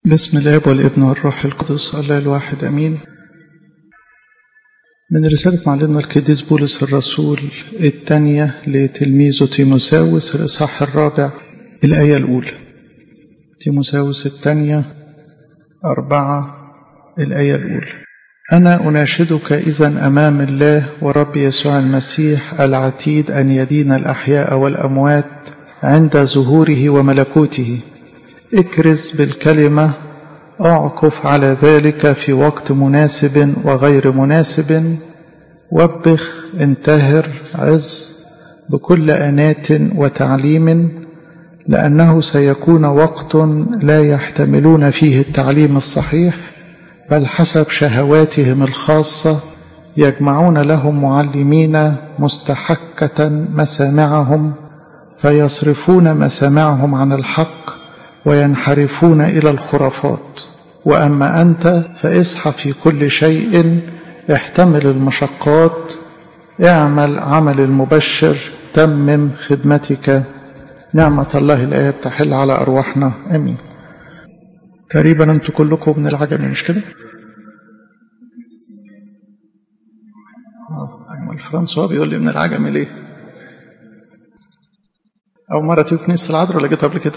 بسم الاب والابن والروح القدس الله الواحد امين من رسالة معلمنا القديس بولس الرسول الثانية لتلميذه تيموساوس الإصحاح الرابع الآية الأولى تيموساوس الثانية أربعة الآية الأولى أنا أناشدك إذا أمام الله ورب يسوع المسيح العتيد أن يدين الأحياء والأموات عند ظهوره وملكوته اكرز بالكلمة اعكف على ذلك في وقت مناسب وغير مناسب وبخ انتهر عز بكل أنات وتعليم لأنه سيكون وقت لا يحتملون فيه التعليم الصحيح بل حسب شهواتهم الخاصة يجمعون لهم معلمين مستحكة مسامعهم فيصرفون مسامعهم عن الحق وينحرفون إلى الخرافات وأما أنت فاصحى في كل شيء احتمل المشقات اعمل عمل المبشر تمم خدمتك نعمة الله الآب تحل على أرواحنا أمين تقريبا أنتوا كلكم من العجم مش كده أجمل فرنسوا بيقول لي من العجم ليه أو مرة تيجي كنيسة العذراء ولا جيت قبل كده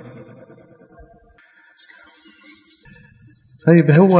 طيب هو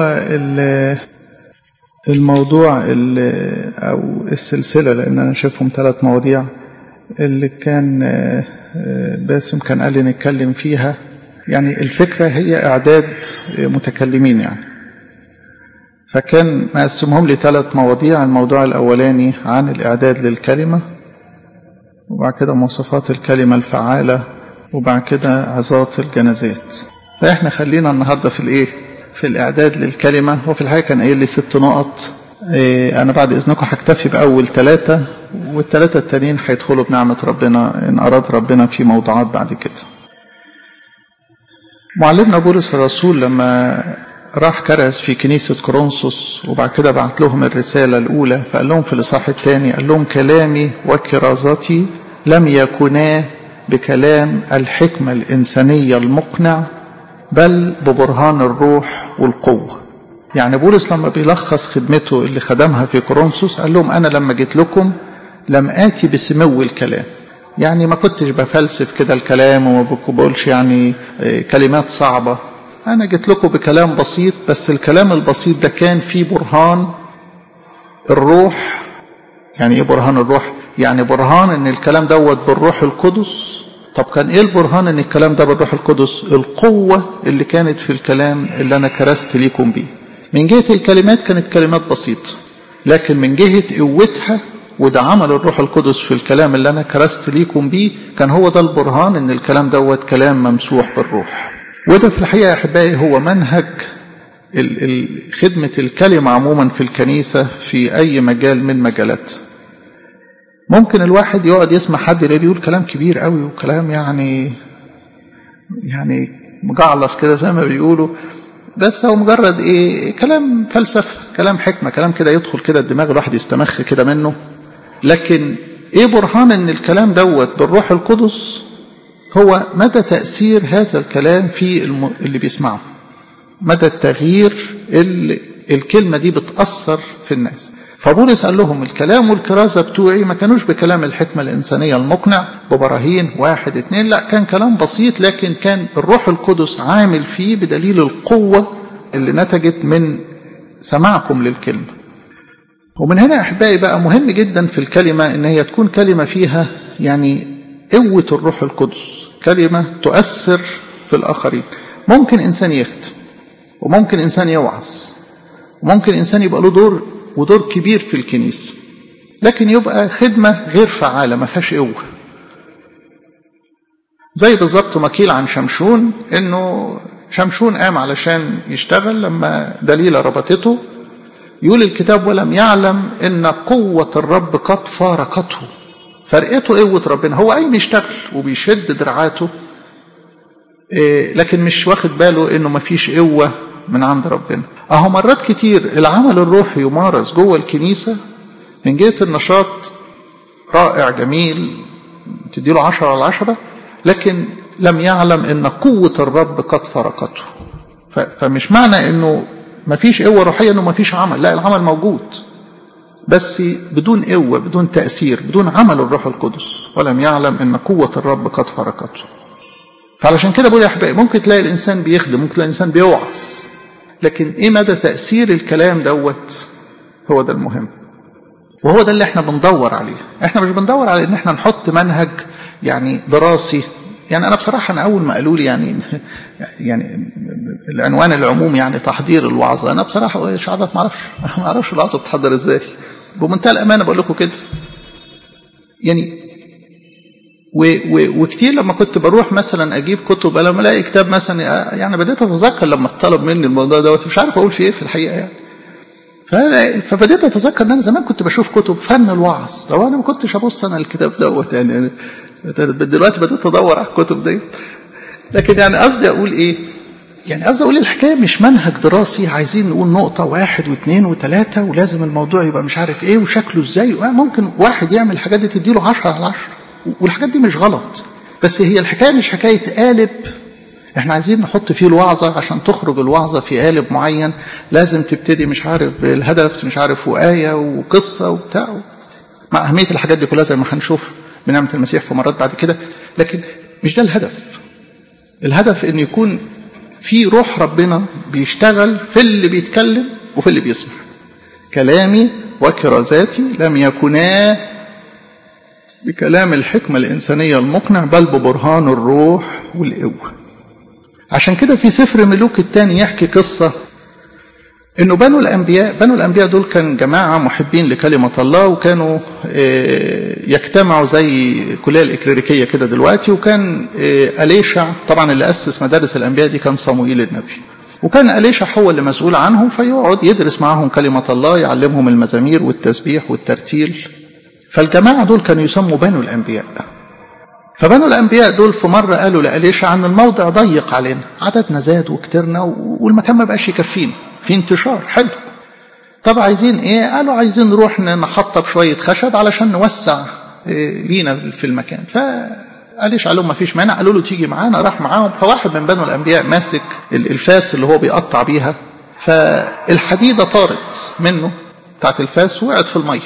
الموضوع أو السلسلة لأن أنا شايفهم ثلاث مواضيع اللي كان باسم كان قال لي نتكلم فيها يعني الفكرة هي إعداد متكلمين يعني فكان مقسمهم لي ثلاث مواضيع الموضوع الأولاني عن الإعداد للكلمة وبعد كده مواصفات الكلمة الفعالة وبعد كده عظات الجنازات فإحنا خلينا النهاردة في الإيه في الإعداد للكلمة وفي الحقيقة كان قايل لي ست نقط إيه أنا بعد إذنكم هكتفي بأول ثلاثة والثلاثة التانيين هيدخلوا بنعمة ربنا إن أراد ربنا في موضوعات بعد كده معلمنا بولس الرسول لما راح كرز في كنيسة كورنثوس وبعد كده بعت لهم الرسالة الأولى فقال لهم في الإصحاح الثاني قال لهم كلامي وكرازتي لم يكونا بكلام الحكمة الإنسانية المقنع بل ببرهان الروح والقوة يعني بولس لما بيلخص خدمته اللي خدمها في كورنثوس قال لهم أنا لما جيت لكم لم آتي بسمو الكلام يعني ما كنتش بفلسف كده الكلام وما بقولش يعني كلمات صعبة أنا جيت لكم بكلام بسيط بس الكلام البسيط ده كان فيه برهان الروح يعني إيه برهان الروح؟ يعني برهان إن الكلام دوت بالروح القدس طب كان ايه البرهان ان الكلام ده بالروح القدس القوة اللي كانت في الكلام اللي انا كرست ليكم بيه من جهة الكلمات كانت كلمات بسيطة لكن من جهة قوتها وده عمل الروح القدس في الكلام اللي انا كرست ليكم بيه كان هو ده البرهان ان الكلام دوت كلام ممسوح بالروح وده في الحقيقة يا احبائي هو منهج خدمة الكلمة عموما في الكنيسة في اي مجال من مجالاتها ممكن الواحد يقعد يسمع حد اللي بيقول كلام كبير قوي وكلام يعني يعني مجعلص كده زي ما بيقولوا بس هو مجرد ايه كلام فلسفه كلام حكمه كلام كده يدخل كده الدماغ الواحد يستمخ كده منه لكن ايه برهان ان الكلام دوت بالروح القدس هو مدى تاثير هذا الكلام في اللي بيسمعه مدى التغيير اللي الكلمه دي بتاثر في الناس فبولس قال لهم الكلام والكرازة بتوعي ما كانوش بكلام الحكمة الإنسانية المقنع ببراهين واحد اتنين لا كان كلام بسيط لكن كان الروح القدس عامل فيه بدليل القوة اللي نتجت من سماعكم للكلمة ومن هنا أحبائي بقى مهم جدا في الكلمة إن هي تكون كلمة فيها يعني قوة الروح القدس كلمة تؤثر في الآخرين ممكن إنسان يختم وممكن إنسان يوعظ وممكن إنسان يبقى له دور ودور كبير في الكنيسة لكن يبقى خدمة غير فعالة ما فيهاش قوة زي بالظبط مكيل عن شمشون انه شمشون قام علشان يشتغل لما دليلة ربطته يقول الكتاب ولم يعلم ان قوة الرب قد فارقته فرقته قوة ربنا هو قايم يشتغل وبيشد دراعاته لكن مش واخد باله انه ما فيش قوة من عند ربنا اهو مرات كتير العمل الروحي يمارس جوه الكنيسة من جهة النشاط رائع جميل تديله عشرة على عشرة لكن لم يعلم ان قوة الرب قد فرقته فمش معنى انه ما فيش قوة روحية انه ما فيش عمل لا العمل موجود بس بدون قوة بدون تأثير بدون عمل الروح القدس ولم يعلم ان قوة الرب قد فرقته فعلشان كده بقول يا احبائي ممكن تلاقي الانسان بيخدم ممكن تلاقي الانسان بيوعظ لكن ايه مدى تأثير الكلام دوت هو ده المهم وهو ده اللي احنا بندور عليه احنا مش بندور على ان احنا نحط منهج يعني دراسي يعني انا بصراحه انا اول ما قالوا لي يعني يعني العنوان العمومي يعني تحضير الوعظه انا بصراحه ايش عرف ما اعرفش ما اعرفش الوعظه بتحضر ازاي بمنتهى الامانه بقول لكم كده يعني و و وكتير لما كنت بروح مثلا اجيب كتب لما الاقي كتاب مثلا يعني بديت اتذكر لما اتطلب مني الموضوع دوت مش عارف اقول فيه ايه في الحقيقه يعني فبديت اتذكر ان انا زمان كنت بشوف كتب فن الوعظ طبعا انا ما كنتش ابص انا الكتاب دوت يعني دلوقتي بديت ادور على الكتب ديت لكن يعني قصدي اقول ايه يعني قصدي اقول الحكايه مش منهج دراسي عايزين نقول نقطه واحد واثنين وثلاثه ولازم الموضوع يبقى مش عارف ايه وشكله ازاي ممكن واحد يعمل الحاجات دي تديله 10 على 10 والحاجات دي مش غلط بس هي الحكايه مش حكايه قالب احنا عايزين نحط فيه الوعظة عشان تخرج الوعظة في قالب معين لازم تبتدي مش عارف بالهدف مش عارف وآية وقصة وبتاع مع أهمية الحاجات دي كلها زي ما هنشوف بنعمة المسيح في مرات بعد كده لكن مش ده الهدف الهدف ان يكون في روح ربنا بيشتغل في اللي بيتكلم وفي اللي بيسمع كلامي وكرازاتي لم يكونا بكلام الحكمة الإنسانية المقنع بل ببرهان الروح والقوة عشان كده في سفر ملوك الثاني يحكي قصة انه بنو الانبياء بنو الانبياء دول كان جماعه محبين لكلمه الله وكانوا يجتمعوا زي الكليه الاكليريكيه كده دلوقتي وكان اليشع طبعا اللي اسس مدارس الانبياء دي كان صموئيل النبي وكان اليشع هو اللي مسؤول عنهم فيقعد يدرس معاهم كلمه الله يعلمهم المزامير والتسبيح والترتيل فالجماعه دول كانوا يسموا بنو الانبياء فبنو الانبياء دول في مره قالوا لاليشع عن الموضع ضيق علينا عددنا زاد وكترنا والمكان ما بقاش يكفينا في انتشار حلو طب عايزين ايه قالوا عايزين نروح نحطب شويه خشب علشان نوسع إيه لينا في المكان فقاليش قال لهم ما فيش مانع قالوا له تيجي معانا راح معاهم فواحد من بنو الانبياء ماسك الفاس اللي هو بيقطع بيها فالحديده طارت منه بتاعت الفاس وقعت في الميه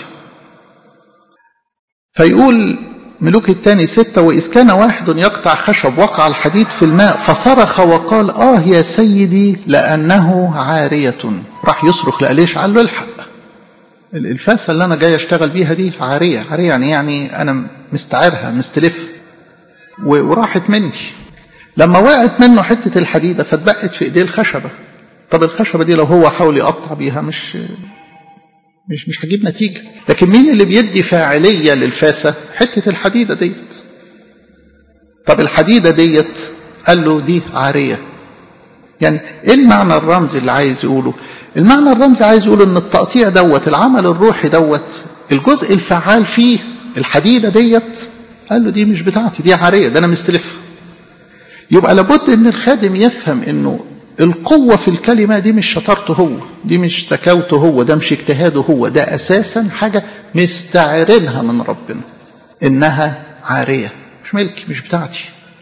فيقول ملوك الثاني ستة وإذ كان واحد يقطع خشب وقع الحديد في الماء فصرخ وقال آه يا سيدي لأنه عارية راح يصرخ لأليش قال له الحق الفاسة اللي أنا جاي أشتغل بيها دي عارية عارية يعني يعني أنا مستعيرها مستلف وراحت مني لما وقعت منه حتة الحديدة فاتبقت في إيديه الخشبة طب الخشبة دي لو هو حاول يقطع بيها مش مش مش هجيب نتيجة لكن مين اللي بيدي فاعلية للفاسة حتة الحديدة ديت طب الحديدة ديت قال له دي عارية يعني ايه المعنى الرمزي اللي عايز يقوله المعنى الرمزي عايز يقول ان التقطيع دوت العمل الروحي دوت الجزء الفعال فيه الحديدة ديت قال له دي مش بتاعتي دي عارية ده انا مستلفها يبقى لابد ان الخادم يفهم انه القوة في الكلمة دي مش شطارته هو دي مش زكاوته هو ده مش اجتهاده هو ده أساسا حاجة مستعرينها من ربنا إنها عارية مش ملكي مش بتاعتي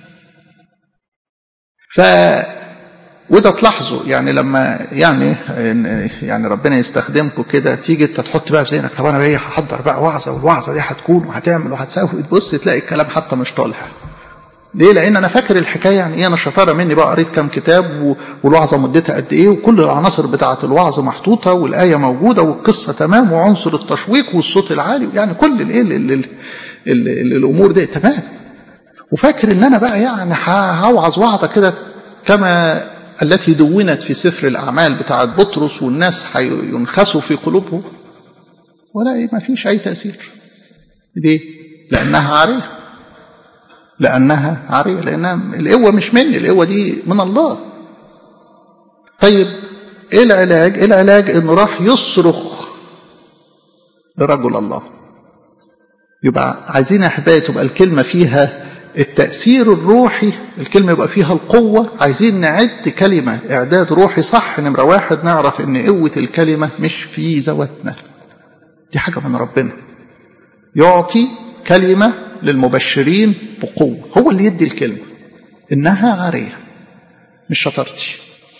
ف وده تلاحظوا يعني لما يعني يعني ربنا يستخدمكم كده تيجي انت تحط بقى في ذهنك طب انا بقى هحضر بقى وعظه والوعظه دي هتكون وهتعمل وهتسوي تبص تلاقي الكلام حتى مش طالع ليه؟ لأن أنا فاكر الحكاية يعني إيه أنا شطارة مني بقى قريت كام كتاب والوعظة مدتها قد إيه وكل العناصر بتاعة الوعظة محطوطة والآية موجودة والقصة تمام وعنصر التشويق والصوت العالي يعني كل الإيه الأمور دي تمام وفاكر إن أنا بقى يعني هوعظ وعظة كده كما التي دونت في سفر الأعمال بتاعة بطرس والناس هينخسوا في قلوبهم ولا ما فيش أي تأثير ليه؟ لأنها عارية لأنها عارية لأنها القوة مش مني القوة دي من الله طيب إيه العلاج إيه العلاج إنه راح يصرخ لرجل الله يبقى عايزين يا أحبائي تبقى الكلمة فيها التأثير الروحي الكلمة يبقى فيها القوة عايزين نعد كلمة إعداد روحي صح نمرة واحد نعرف إن قوة الكلمة مش في ذواتنا دي حاجة من ربنا يعطي كلمة للمبشرين بقوة هو اللي يدي الكلمة إنها عارية مش شطارتي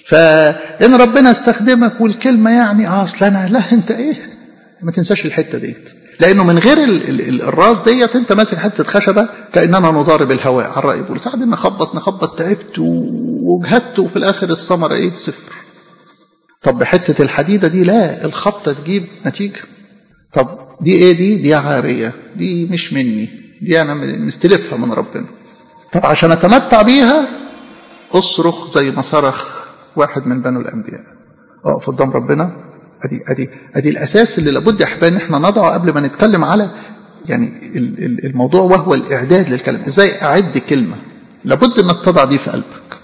فإن ربنا استخدمك والكلمة يعني اه اصل انا لا انت ايه ما تنساش الحتة ديت لانه من غير ال ال ال الراس ديت انت ماسك حته خشبه كاننا نضارب الهواء على الراي بيقول قاعدين نخبط نخبط تعبت وجهدت وفي الاخر الثمره ايه صفر طب بحته الحديده دي لا الخبطه تجيب نتيجه طب دي ايه دي دي عاريه دي مش مني دي انا مستلفها من ربنا طب عشان اتمتع بيها اصرخ زي ما صرخ واحد من بنو الانبياء اقف قدام ربنا ادي ادي ادي الاساس اللي لابد يا احبائي ان احنا نضعه قبل ما نتكلم على يعني الموضوع وهو الاعداد للكلام ازاي اعد كلمه لابد انك تضع دي في قلبك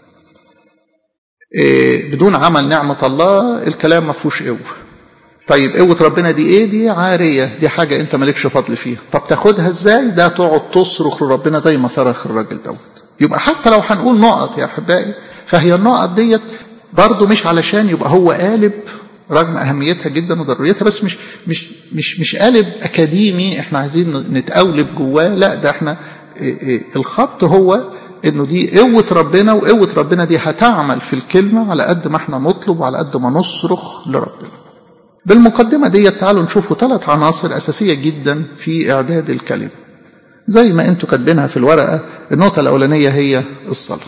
إيه بدون عمل نعمه الله الكلام ما فيهوش قوه طيب قوه ربنا دي ايه دي عاريه دي حاجه انت مالكش فضل فيها طب تاخدها ازاي ده تقعد تصرخ لربنا زي ما صرخ الراجل دوت يبقى حتى لو هنقول نقط يا احبائي فهي النقط ديت برضه مش علشان يبقى هو قالب رغم اهميتها جدا وضروريتها بس مش مش مش مش قالب اكاديمي احنا عايزين نتقولب جواه لا ده احنا الخط هو انه دي قوه ربنا وقوه ربنا دي هتعمل في الكلمه على قد ما احنا نطلب وعلى قد ما نصرخ لربنا. بالمقدمه دي تعالوا نشوفوا ثلاث عناصر اساسيه جدا في اعداد الكلمه. زي ما انتوا كاتبينها في الورقه النقطه الاولانيه هي الصلاه.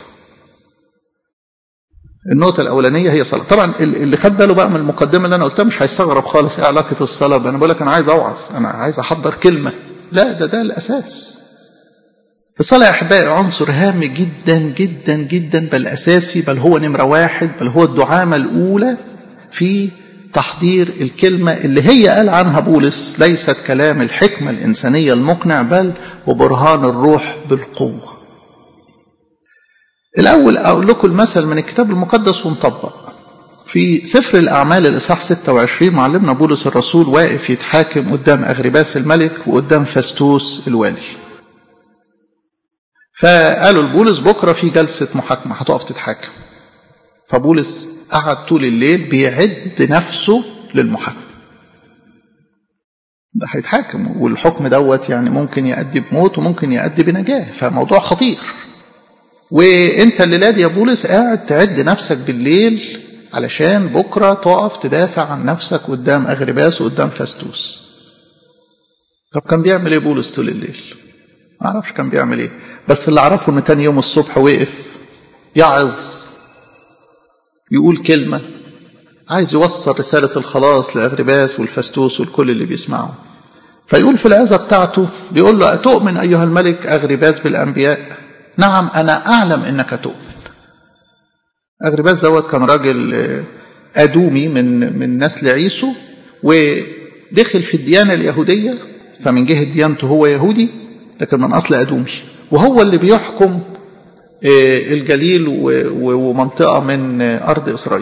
النقطة الأولانية هي صلاة طبعا اللي خد باله بقى من المقدمة اللي أنا قلتها مش هيستغرب خالص إيه علاقة الصلاة أنا بقول لك أنا عايز أوعظ أنا عايز أحضر كلمة لا ده ده الأساس الصلاة يا أحبائي عنصر هام جدا جدا جدا بل أساسي بل هو نمرة واحد بل هو الدعامة الأولى في تحضير الكلمة اللي هي قال عنها بولس ليست كلام الحكمة الإنسانية المقنع بل وبرهان الروح بالقوة الأول أقول لكم المثل من الكتاب المقدس ونطبق في سفر الأعمال الإصحاح 26 معلمنا بولس الرسول واقف يتحاكم قدام أغرباس الملك وقدام فاستوس الوالي فقالوا لبولس بكرة في جلسة محاكمة هتقف تتحاكم فبولس قعد طول الليل بيعد نفسه للمحاكمة ده هيتحاكم والحكم دوت يعني ممكن يؤدي بموت وممكن يؤدي بنجاة فموضوع خطير وانت الليله دي يا بولس قاعد تعد نفسك بالليل علشان بكره تقف تدافع عن نفسك قدام اغرباس وقدام فاستوس طب كان بيعمل ايه بولس طول الليل ما اعرفش كان بيعمل ايه بس اللي اعرفه ان تاني يوم الصبح وقف يعظ يقول كلمه عايز يوصل رساله الخلاص لاغرباس والفاستوس والكل اللي بيسمعه فيقول في العظه بتاعته بيقول له اتؤمن ايها الملك اغرباس بالانبياء نعم أنا أعلم أنك تؤمن أغرباس دوت كان راجل أدومي من من نسل عيسو ودخل في الديانة اليهودية فمن جهة ديانته هو يهودي لكن من أصل أدومي وهو اللي بيحكم الجليل ومنطقة من أرض إسرائيل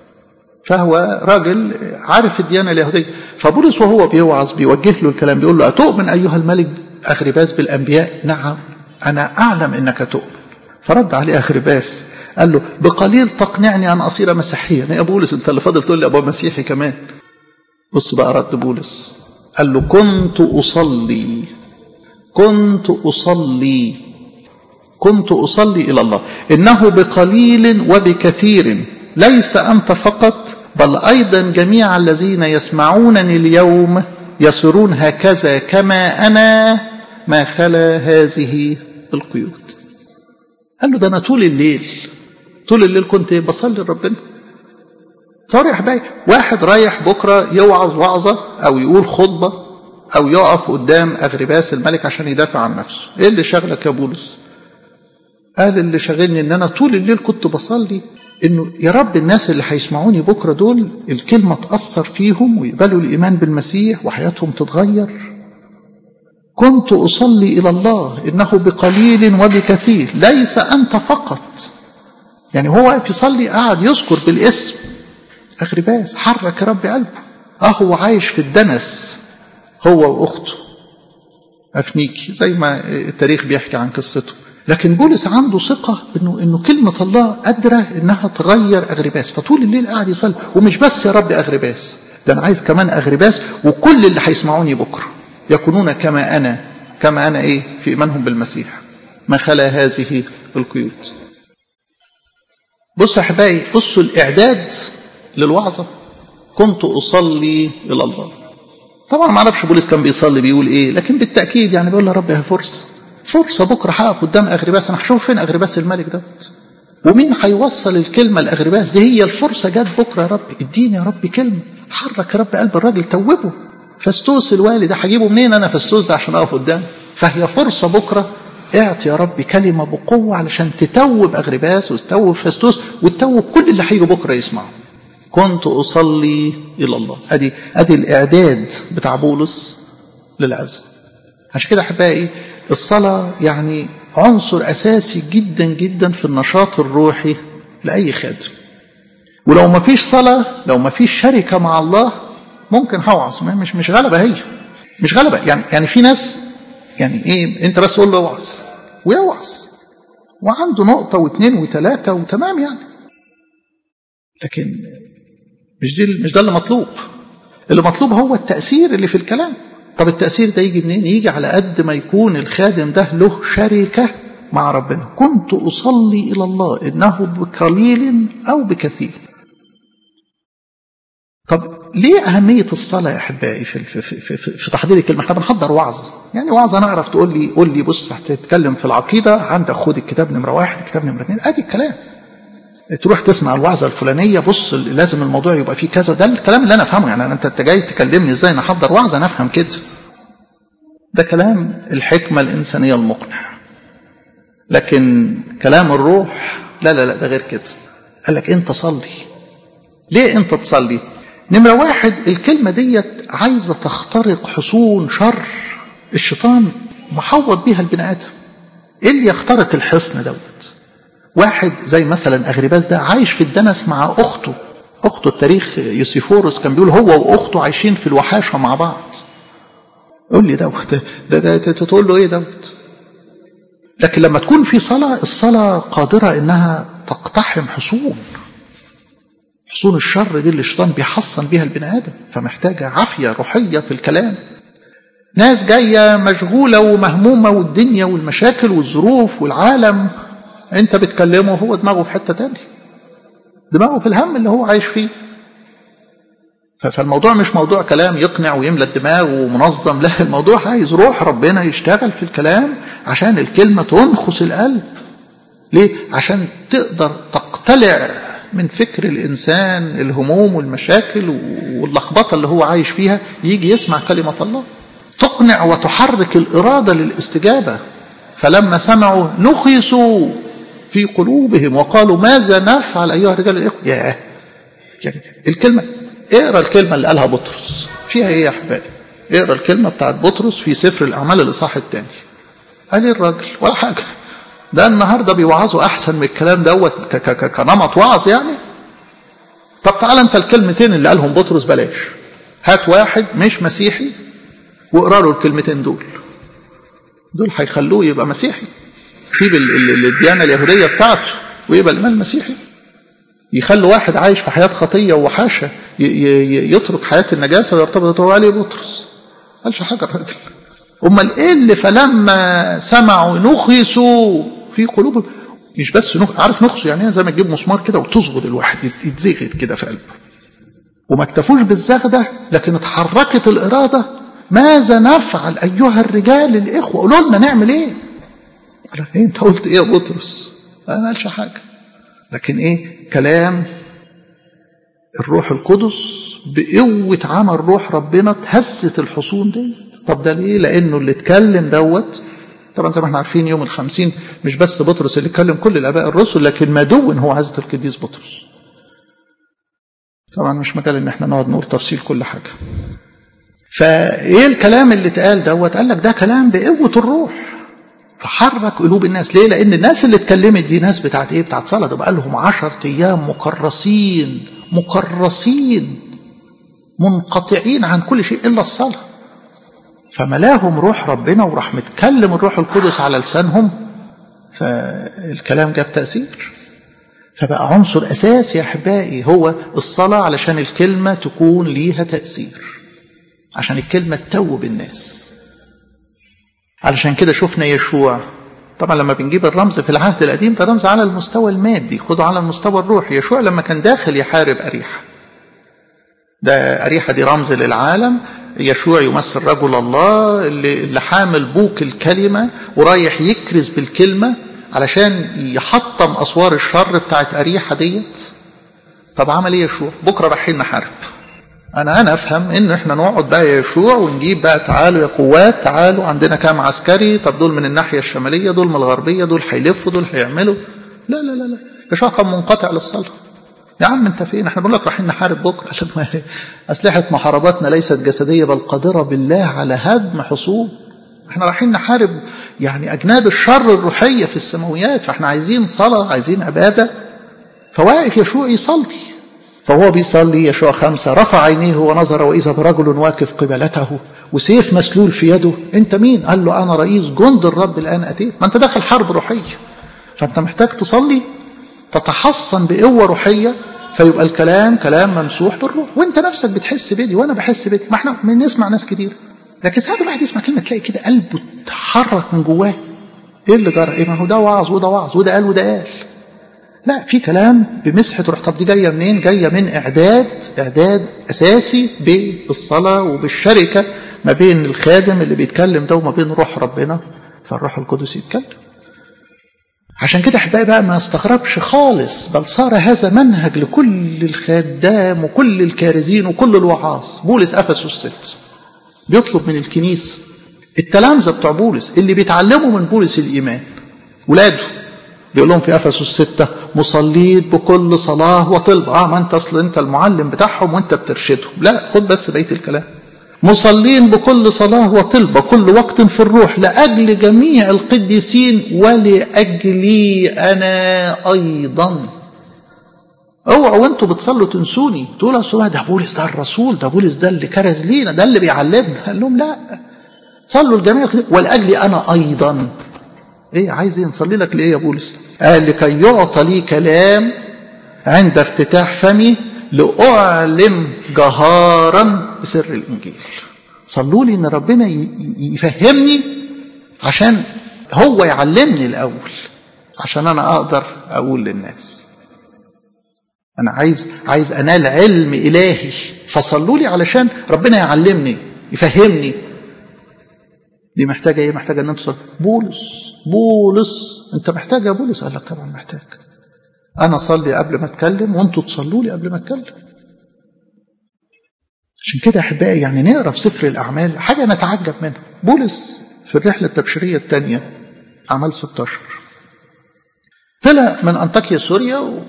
فهو راجل عارف الديانة اليهودية فبولس وهو بيوعظ بيوجه له الكلام بيقول له أتؤمن أيها الملك أغرباس بالأنبياء نعم أنا أعلم أنك تؤمن فرد عليه أخرباس قال له بقليل تقنعني أن أصير مسيحيا يا بولس أنت اللي فاضل تقول لي أبو مسيحي كمان بص بقى رد بولس قال له كنت أصلي كنت أصلي كنت أصلي إلى الله إنه بقليل وبكثير ليس أنت فقط بل أيضا جميع الذين يسمعونني اليوم يصيرون هكذا كما أنا ما خلا هذه القيود قال له ده أنا طول الليل طول الليل كنت بصلي لربنا صار يا حبايبي واحد رايح بكرة يوعظ وعظة أو يقول خطبة أو يقف قدام أغرباس الملك عشان يدافع عن نفسه إيه اللي شغلك يا بولس قال اللي شغلني إن أنا طول الليل كنت بصلي إنه يا رب الناس اللي هيسمعوني بكرة دول الكلمة تأثر فيهم ويقبلوا الإيمان بالمسيح وحياتهم تتغير كنت أصلي إلى الله إنه بقليل وبكثير ليس أنت فقط يعني هو واقف يصلي قاعد يذكر بالاسم أغرباس حرك رب قلبه أهو عايش في الدنس هو وأخته أفنيكي زي ما التاريخ بيحكي عن قصته لكن بولس عنده ثقة إنه إنه كلمة الله قادرة إنها تغير أغرباس فطول الليل قاعد يصلي ومش بس يا رب أغرباس ده أنا عايز كمان أغرباس وكل اللي هيسمعوني بكرة يكونون كما أنا كما أنا إيه في إيمانهم بالمسيح ما خلا هذه القيود بصوا يا احبائي بصوا الاعداد للوعظه كنت اصلي الى الله طبعا ما اعرفش بولس كان بيصلي بيقول ايه لكن بالتاكيد يعني بيقول يا رب هي فرصه فرصه بكره هقف قدام اغرباس انا هشوف فين اغرباس الملك دوت ومين هيوصل الكلمه لاغرباس دي هي الفرصه جت بكره يا رب اديني يا رب كلمه حرك يا رب قلب الراجل توبه فستوس الوالي ده هجيبه منين انا فستوس ده عشان اقف قدام فهي فرصه بكره اعطي يا رب كلمه بقوه علشان تتوب اغرباس وتتوب فستوس وتتوب كل اللي هيجوا بكره يسمعوا كنت اصلي الى الله ادي ادي الاعداد بتاع بولس للعزم عشان كده احبائي الصلاه يعني عنصر اساسي جدا جدا في النشاط الروحي لاي خادم ولو ما فيش صلاه لو ما فيش شركه مع الله ممكن هوعظ مش مش غلبه هي مش غلبه يعني يعني في ناس يعني ايه انت بس قول له اوعظ ويوعظ وعنده نقطه واثنين وثلاثه وتمام يعني لكن مش دي مش ده اللي مطلوب اللي مطلوب هو التاثير اللي في الكلام طب التاثير ده يجي منين يجي على قد ما يكون الخادم ده له شركه مع ربنا كنت اصلي الى الله انه بقليل او بكثير طب ليه أهمية الصلاة يا أحبائي في, في, في, في, في تحضير الكلمة؟ احنا بنحضر وعظة، يعني وعظة نعرف تقول لي قول لي بص هتتكلم في العقيدة عندك خد الكتاب نمرة واحد، الكتاب نمرة اثنين، أدي الكلام. تروح تسمع الوعظة الفلانية بص لازم الموضوع يبقى فيه كذا، ده الكلام اللي أنا أفهمه يعني أنت أنت جاي تكلمني إزاي نحضر وعظة أنا أفهم كده. ده كلام الحكمة الإنسانية المقنع. لكن كلام الروح لا لا لا ده غير كده. قال لك أنت صلي. ليه أنت تصلي؟ نمرة واحد الكلمة ديت عايزة تخترق حصون شر الشيطان محوط بيها البني آدم ايه اللي يخترق الحصن دوت واحد زي مثلا أغرباس ده عايش في الدنس مع أخته أخته التاريخ يوسيفورس كان بيقول هو وأخته عايشين في الوحاشة مع بعض قول لي دوت ده, ده, ده تقول له ايه دوت لكن لما تكون في صلاة الصلاة قادرة انها تقتحم حصون حصون الشر دي اللي الشيطان بيحصن بيها البني ادم فمحتاجه عافيه روحيه في الكلام ناس جايه مشغوله ومهمومه والدنيا والمشاكل والظروف والعالم انت بتكلمه وهو دماغه في حته تانية دماغه في الهم اللي هو عايش فيه فالموضوع مش موضوع كلام يقنع ويملى الدماغ ومنظم لا الموضوع عايز روح ربنا يشتغل في الكلام عشان الكلمه تنخس القلب ليه عشان تقدر تقتلع من فكر الإنسان الهموم والمشاكل واللخبطة اللي هو عايش فيها يجي يسمع كلمة الله تقنع وتحرك الإرادة للاستجابة فلما سمعوا نخسوا في قلوبهم وقالوا ماذا نفعل أيها الرجال الإخوة ياه يعني الكلمة اقرا الكلمة اللي قالها بطرس فيها ايه يا احبابي اقرا الكلمة بتاعت بطرس في سفر الأعمال الإصحاح الثاني قال الراجل ولا حاجة ده النهارده بيوعظوا احسن من الكلام دوت كنمط وعظ يعني طب تعالى انت الكلمتين اللي قالهم بطرس بلاش هات واحد مش مسيحي واقرا له الكلمتين دول دول هيخلوه يبقى مسيحي سيب الديانه اليهوديه بتاعته ويبقى الايمان المسيحي يخلوا واحد عايش في حياه خطيه ووحاشه يترك حياه النجاسه ويرتبط هو عليه بطرس قالش حاجه الراجل امال ايه اللي فلما سمعوا نخسوا في قلوبهم مش بس نخ... عارف نخسوا يعني زي ما تجيب مسمار كده وتزغد الواحد يتزغد كده في قلبه وما اكتفوش بالزغدة لكن اتحركت الإرادة ماذا نفعل أيها الرجال الإخوة قولوا لنا نعمل إيه قال إيه أنت قلت إيه يا بطرس ما قالش حاجة لكن إيه كلام الروح القدس بقوة عمل روح ربنا تهست الحصون دي طب ده ليه لأنه اللي اتكلم دوت طبعا زي ما احنا عارفين يوم الخمسين مش بس بطرس اللي اتكلم كل الآباء الرسل لكن ما دون هو عزة القديس بطرس طبعا مش مجال ان احنا نقعد نقول تفصيل كل حاجة فايه الكلام اللي اتقال دوت قال لك ده كلام بقوة الروح فحرك قلوب الناس ليه لان الناس اللي اتكلمت دي ناس بتاعت ايه بتاعت صلاة ده بقى لهم عشر ايام مكرسين مكرسين منقطعين عن كل شيء الا الصلاه فملاهم روح ربنا وراح متكلم الروح القدس على لسانهم فالكلام جاب تأثير فبقى عنصر أساسي يا أحبائي هو الصلاة علشان الكلمة تكون ليها تأثير عشان الكلمة تتوب الناس علشان كده شفنا يشوع طبعا لما بنجيب الرمز في العهد القديم ده رمز على المستوى المادي خده على المستوى الروحي يشوع لما كان داخل يحارب أريحة ده أريحة دي رمز للعالم يشوع يمثل رجل الله اللي, اللي حامل بوق الكلمة ورايح يكرز بالكلمة علشان يحطم أسوار الشر بتاعت أريحة ديت طب عمل ايه يشوع بكرة رايحين نحارب انا انا افهم ان احنا نقعد بقى يا يشوع ونجيب بقى تعالوا يا قوات تعالوا عندنا كام عسكري طب دول من الناحيه الشماليه دول من الغربيه دول هيلفوا دول هيعملوا لا لا لا لا يشوع كان منقطع للصلاه يا عم انت فين احنا بنقول لك رايحين نحارب بكره عشان ما اسلحه محارباتنا ليست جسديه بل قادره بالله على هدم حصون احنا رايحين نحارب يعني اجناد الشر الروحيه في السماويات فاحنا عايزين صلاه عايزين عباده فواقف يشوع يصلي فهو بيصلي يشوع خمسة رفع عينيه ونظر وإذا برجل واقف قبلته وسيف مسلول في يده أنت مين؟ قال له أنا رئيس جند الرب الآن أتيت ما أنت داخل حرب روحية فأنت محتاج تصلي تتحصن بقوة روحية فيبقى الكلام كلام ممسوح بالروح وانت نفسك بتحس بدي وانا بحس بدي ما احنا بنسمع ناس كتير لكن ساعات الواحد يسمع كلمه تلاقي كده قلبه اتحرك من جواه ايه اللي جرى ايه ما هو ده وعظ وده وعظ وده قال وده قال لا في كلام بمسحة روح طب دي جاية منين جاية من إعداد إعداد أساسي بالصلاة وبالشركة ما بين الخادم اللي بيتكلم ده وما بين روح ربنا فالروح القدس يتكلم عشان كده احبائي بقى ما استغربش خالص بل صار هذا منهج لكل الخدام وكل الكارزين وكل الوعاظ بولس افسس ست بيطلب من الكنيسه التلامذه بتوع بولس اللي بيتعلموا من بولس الايمان ولاده بيقول لهم في افسس ستة مصلين بكل صلاه وطلبه اه ما انت اصل انت المعلم بتاعهم وانت بترشدهم لا خد بس بقيه الكلام مصلين بكل صلاة وطلبة كل وقت في الروح لأجل جميع القديسين ولأجلي أنا أيضا اوعوا وانتوا بتصلوا تنسوني تقولوا اصل ده بولس ده الرسول ده بولس ده اللي كرز لينا ده اللي بيعلمنا قال لهم لا صلوا الجميع ولاجلي انا ايضا ايه عايز ايه نصلي لك لايه يا بولس قال لكي يعطى لي كلام عند افتتاح فمي لأعلم جهارا بسر الإنجيل صلوا لي إن ربنا يفهمني عشان هو يعلمني الأول عشان أنا أقدر أقول للناس أنا عايز عايز أنال علم إلهي فصلوا لي علشان ربنا يعلمني يفهمني دي محتاجة إيه؟ محتاجة إن أنت تصلي بولس بولس أنت محتاج يا بولس؟ قال لك طبعا محتاج أنا أصلي قبل ما أتكلم وأنتوا تصلوا لي قبل ما أتكلم عشان كده أحبائي يعني نقرأ في سفر الأعمال حاجة نتعجب منها بولس في الرحلة التبشيرية الثانية أعمال 16 طلع من أنطاكيا سوريا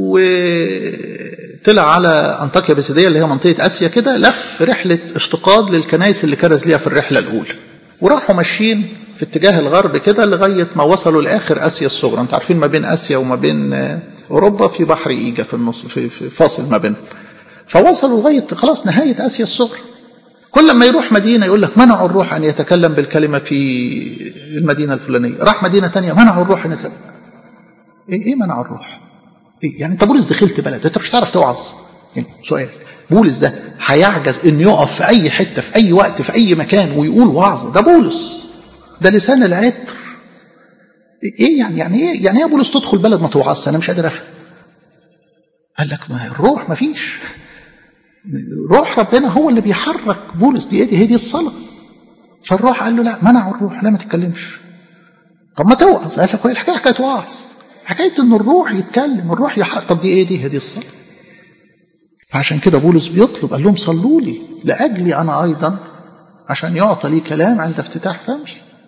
وطلع على أنطاكيا بيسيدية اللي هي منطقة آسيا كده لف رحلة اشتقاق للكنائس اللي كرز ليها في الرحلة الأولى وراحوا ماشيين في اتجاه الغرب كده لغاية ما وصلوا لآخر آسيا الصغرى انت عارفين ما بين آسيا وما بين أوروبا في بحر إيجا في النص في, في فاصل ما بينهم فوصلوا لغاية خلاص نهاية آسيا الصغرى كل ما يروح مدينة يقول لك منعوا الروح أن يتكلم بالكلمة في المدينة الفلانية راح مدينة تانية منعوا الروح أن يتكلم إيه, إيه منعوا الروح إيه يعني أنت بولس دخلت بلد أنت مش هتعرف توعظ يعني سؤال بولس ده هيعجز انه يقف في اي حته في اي وقت في اي مكان ويقول وعظه ده بولس ده لسان العطر ايه يعني يعني ايه يعني ايه بولس تدخل بلد ما توعظش انا مش قادر افهم قال لك ما الروح ما فيش روح ربنا هو اللي بيحرك بولس دي ايه دي هي دي الصلاه فالروح قال له لا منعوا الروح لا ما تتكلمش طب ما توعظ قال لك الحكايه حكايه وعظ حكايه ان الروح يتكلم الروح يحرك طب دي ايه دي هي دي الصلاه فعشان كده بولس بيطلب قال لهم صلوا لي لاجلي انا ايضا عشان يعطى لي كلام عند افتتاح فمي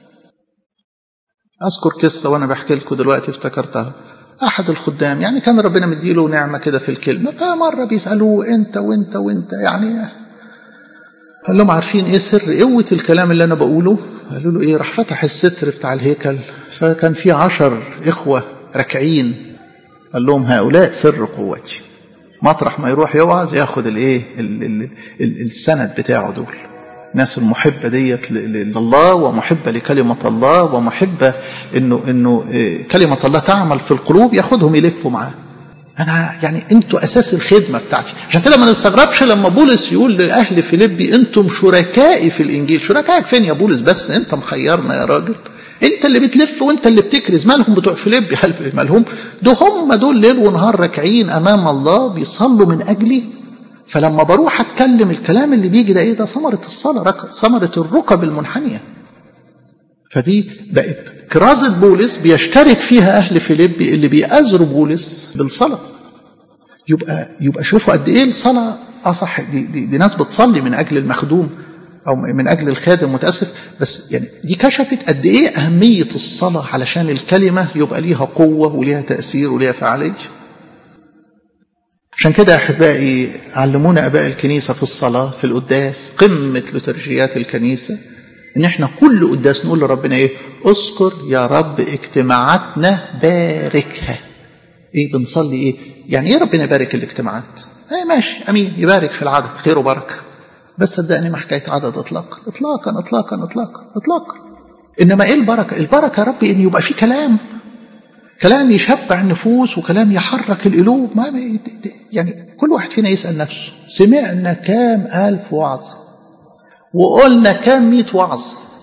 اذكر قصه وانا بحكي لكم دلوقتي افتكرتها احد الخدام يعني كان ربنا مديله نعمه كده في الكلمه فمره بيسالوه انت وانت وانت يعني قال لهم عارفين ايه سر قوه الكلام اللي انا بقوله قالوا له ايه راح فتح الستر بتاع الهيكل فكان في عشر اخوه راكعين قال لهم هؤلاء سر قوتي مطرح ما يروح يوعظ ياخد الايه السند بتاعه دول الناس المحبة ديت لله ومحبة لكلمة الله ومحبة انه انه كلمة الله تعمل في القلوب ياخدهم يلفوا معاه. انا يعني انتوا اساس الخدمة بتاعتي، عشان كده ما نستغربش لما بولس يقول لاهل فيليبي انتم شركائي في الانجيل، شركائك فين يا بولس بس انت مخيرنا يا راجل. انت اللي بتلف وانت اللي بتكرز مالهم بتوع فيليب مالهم ده هم دول ليل ونهار راكعين امام الله بيصلوا من اجلي فلما بروح اتكلم الكلام اللي بيجي ده ايه ده ثمره الصلاه ثمره الركب المنحنيه فدي بقت كرازة بولس بيشترك فيها أهل فيليب اللي بيأزروا بولس بالصلاة يبقى يبقى شوفوا قد إيه الصلاة أه صح دي, دي, دي ناس بتصلي من أجل المخدوم أو من أجل الخادم متأسف بس يعني دي كشفت قد إيه أهمية الصلاة علشان الكلمة يبقى ليها قوة وليها تأثير وليها فعالية عشان كده يا أحبائي علمونا أباء الكنيسة في الصلاة في القداس قمة لترجيات الكنيسة ان احنا كل قداس نقول لربنا ايه اذكر يا رب اجتماعاتنا باركها ايه بنصلي ايه يعني ايه ربنا يبارك الاجتماعات ايه ماشي امين يبارك في العدد خير وبركه بس صدقني ما حكايه عدد اطلاقا اطلاقا اطلاقا اطلاقا اطلاقا انما ايه البركه البركه يا رب ان يبقى في كلام كلام يشبع النفوس وكلام يحرك القلوب ما يعني كل واحد فينا يسال نفسه سمعنا كام الف وعظ وقلنا كام مئة وعظ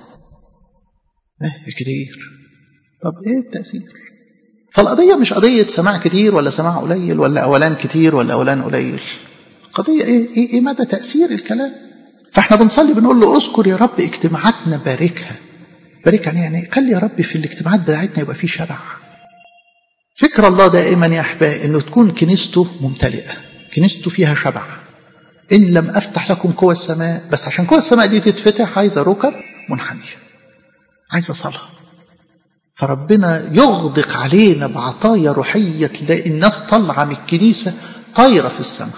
ايه كتير طب ايه التأثير فالقضية مش قضية سماع كتير ولا سماع قليل ولا أولان كتير ولا أولان قليل قضية إيه, إيه, إيه مدى تأثير الكلام فاحنا بنصلي بنقول له اذكر يا رب اجتماعاتنا باركها باركها يعني خلي يا رب في الاجتماعات بتاعتنا يبقى فيه شبع فكر الله دائما يا احبائي انه تكون كنيسته ممتلئه كنيسته فيها شبع إن لم أفتح لكم قوى السماء بس عشان قوى السماء دي تتفتح عايزة ركب منحنية عايزة صلاة فربنا يغدق علينا بعطايا روحية تلاقي الناس طالعة من الكنيسة طايرة في السماء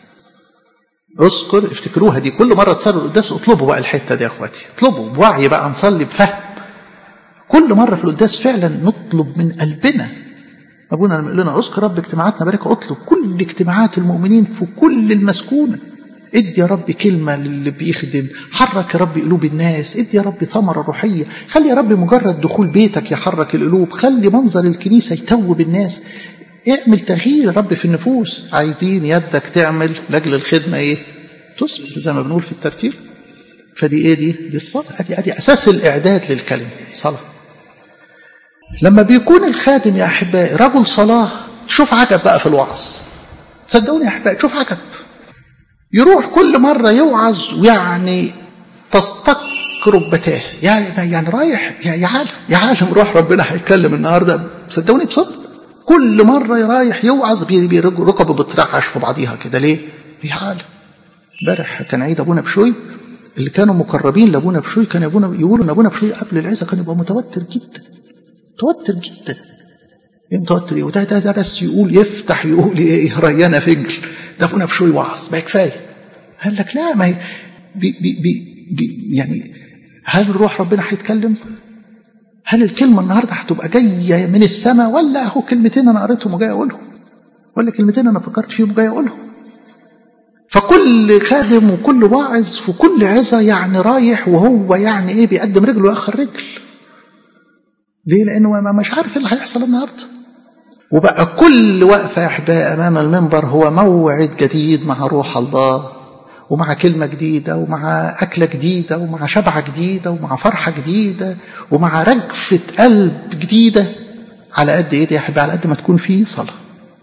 اذكر افتكروها دي كل مرة تصلوا القداس اطلبوا بقى الحتة دي يا اخواتي اطلبوا بوعي بقى نصلي بفهم كل مرة في القداس فعلا نطلب من قلبنا أبونا لما يقول لنا اذكر رب اجتماعاتنا بارك اطلب كل اجتماعات المؤمنين في كل المسكونة ادي يا رب كلمة للي بيخدم حرك يا رب قلوب الناس ادي يا رب ثمرة روحية خلي يا رب مجرد دخول بيتك يحرك القلوب خلي منظر الكنيسة يتوب الناس اعمل تغيير يا رب في النفوس عايزين يدك تعمل لاجل الخدمة ايه تصبر زي ما بنقول في الترتيب فدي ايه دي دي الصلاة ادي ادي اساس الاعداد للكلمة صلاة لما بيكون الخادم يا احبائي رجل صلاة شوف عجب بقى في الوعظ صدقوني يا احبائي شوف عجب يروح كل مرة يوعظ ويعني تصطك ركبتاه يعني يعني رايح يا عالم يا عالم روح ربنا هيتكلم النهارده صدقوني بصدق كل مرة رايح يوعظ ركبه بترعش في بعضيها كده ليه؟ يا عالم امبارح كان عيد ابونا بشوي اللي كانوا مقربين لابونا بشوي كان ابونا يقولوا ان ابونا بشوي قبل العزة كان يبقى متوتر جدا متوتر جدا ايه متوتر ايه وده ده, ده بس يقول يفتح يقول ايه ريانه فجل ده ابونا بشوي وعظ بقى كفايه قال لك لا ما هي بي بي بي بي يعني هل روح ربنا هيتكلم؟ هل الكلمه النهارده هتبقى جايه من السماء ولا اهو كلمتين انا قريتهم وجاي اقولهم؟ ولا كلمتين انا فكرت فيهم وجاي اقولهم؟ فكل خادم وكل واعظ في كل عظه يعني رايح وهو يعني ايه بيقدم رجل واخر رجل. ليه؟ لانه مش عارف اللي هيحصل النهارده. وبقى كل وقفه يا احبائي امام المنبر هو موعد جديد مع روح الله ومع كلمة جديدة ومع أكلة جديدة ومع شبعة جديدة ومع فرحة جديدة ومع رجفة قلب جديدة على قد إيه يا حبيبي على قد ما تكون فيه صلاة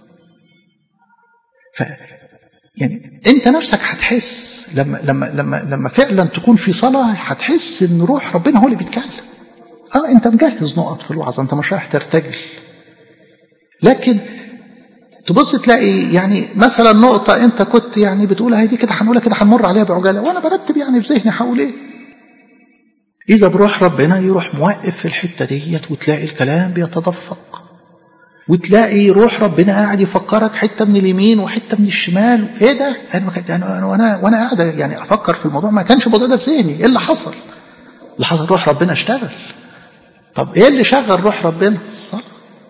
ف يعني أنت نفسك هتحس لما لما لما لما فعلا تكون في صلاة هتحس إن روح ربنا هو اللي بيتكلم. أه أنت مجهز نقط في الوعظة أنت مش رايح ترتجل. لكن تبص تلاقي يعني مثلا نقطة أنت كنت يعني بتقول هي دي كده هنقولها كده هنمر عليها بعجالة وأنا برتب يعني في ذهني هقول إيه؟ إذا بروح ربنا يروح موقف في الحتة ديت وتلاقي الكلام بيتدفق وتلاقي روح ربنا قاعد يفكرك حتة من اليمين وحتة من الشمال إيه ده؟ أنا أنا وأنا وأنا قاعد يعني أفكر في الموضوع ما كانش الموضوع ده في ذهني إيه اللي حصل؟ اللي حصل روح ربنا اشتغل طب إيه اللي شغل روح ربنا؟ الصلاة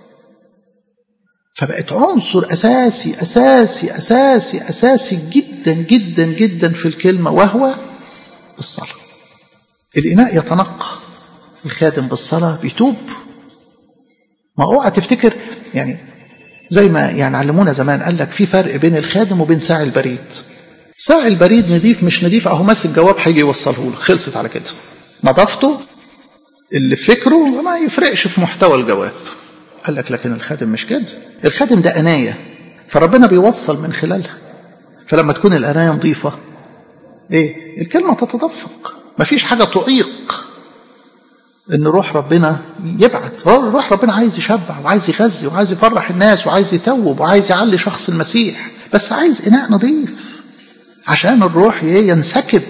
فبقت عنصر أساسي أساسي أساسي أساسي جدا جدا جدا في الكلمة وهو الصلاة الإناء يتنقى الخادم بالصلاة بيتوب ما اوعى تفتكر يعني زي ما يعني علمونا زمان قال لك في فرق بين الخادم وبين ساعي البريد ساعي البريد نضيف مش نضيف اهو ماسك جواب هيجي يوصله لك خلصت على كده نظافته اللي فكره ما يفرقش في محتوى الجواب قال لك لكن الخادم مش كده الخادم ده أناية فربنا بيوصل من خلالها فلما تكون الأناية نظيفة ايه الكلمة تتدفق مفيش حاجة تعيق ان روح ربنا يبعت هو روح ربنا عايز يشبع وعايز يغذي وعايز يفرح الناس وعايز يتوب وعايز يعلي شخص المسيح بس عايز اناء نظيف عشان الروح ينسكب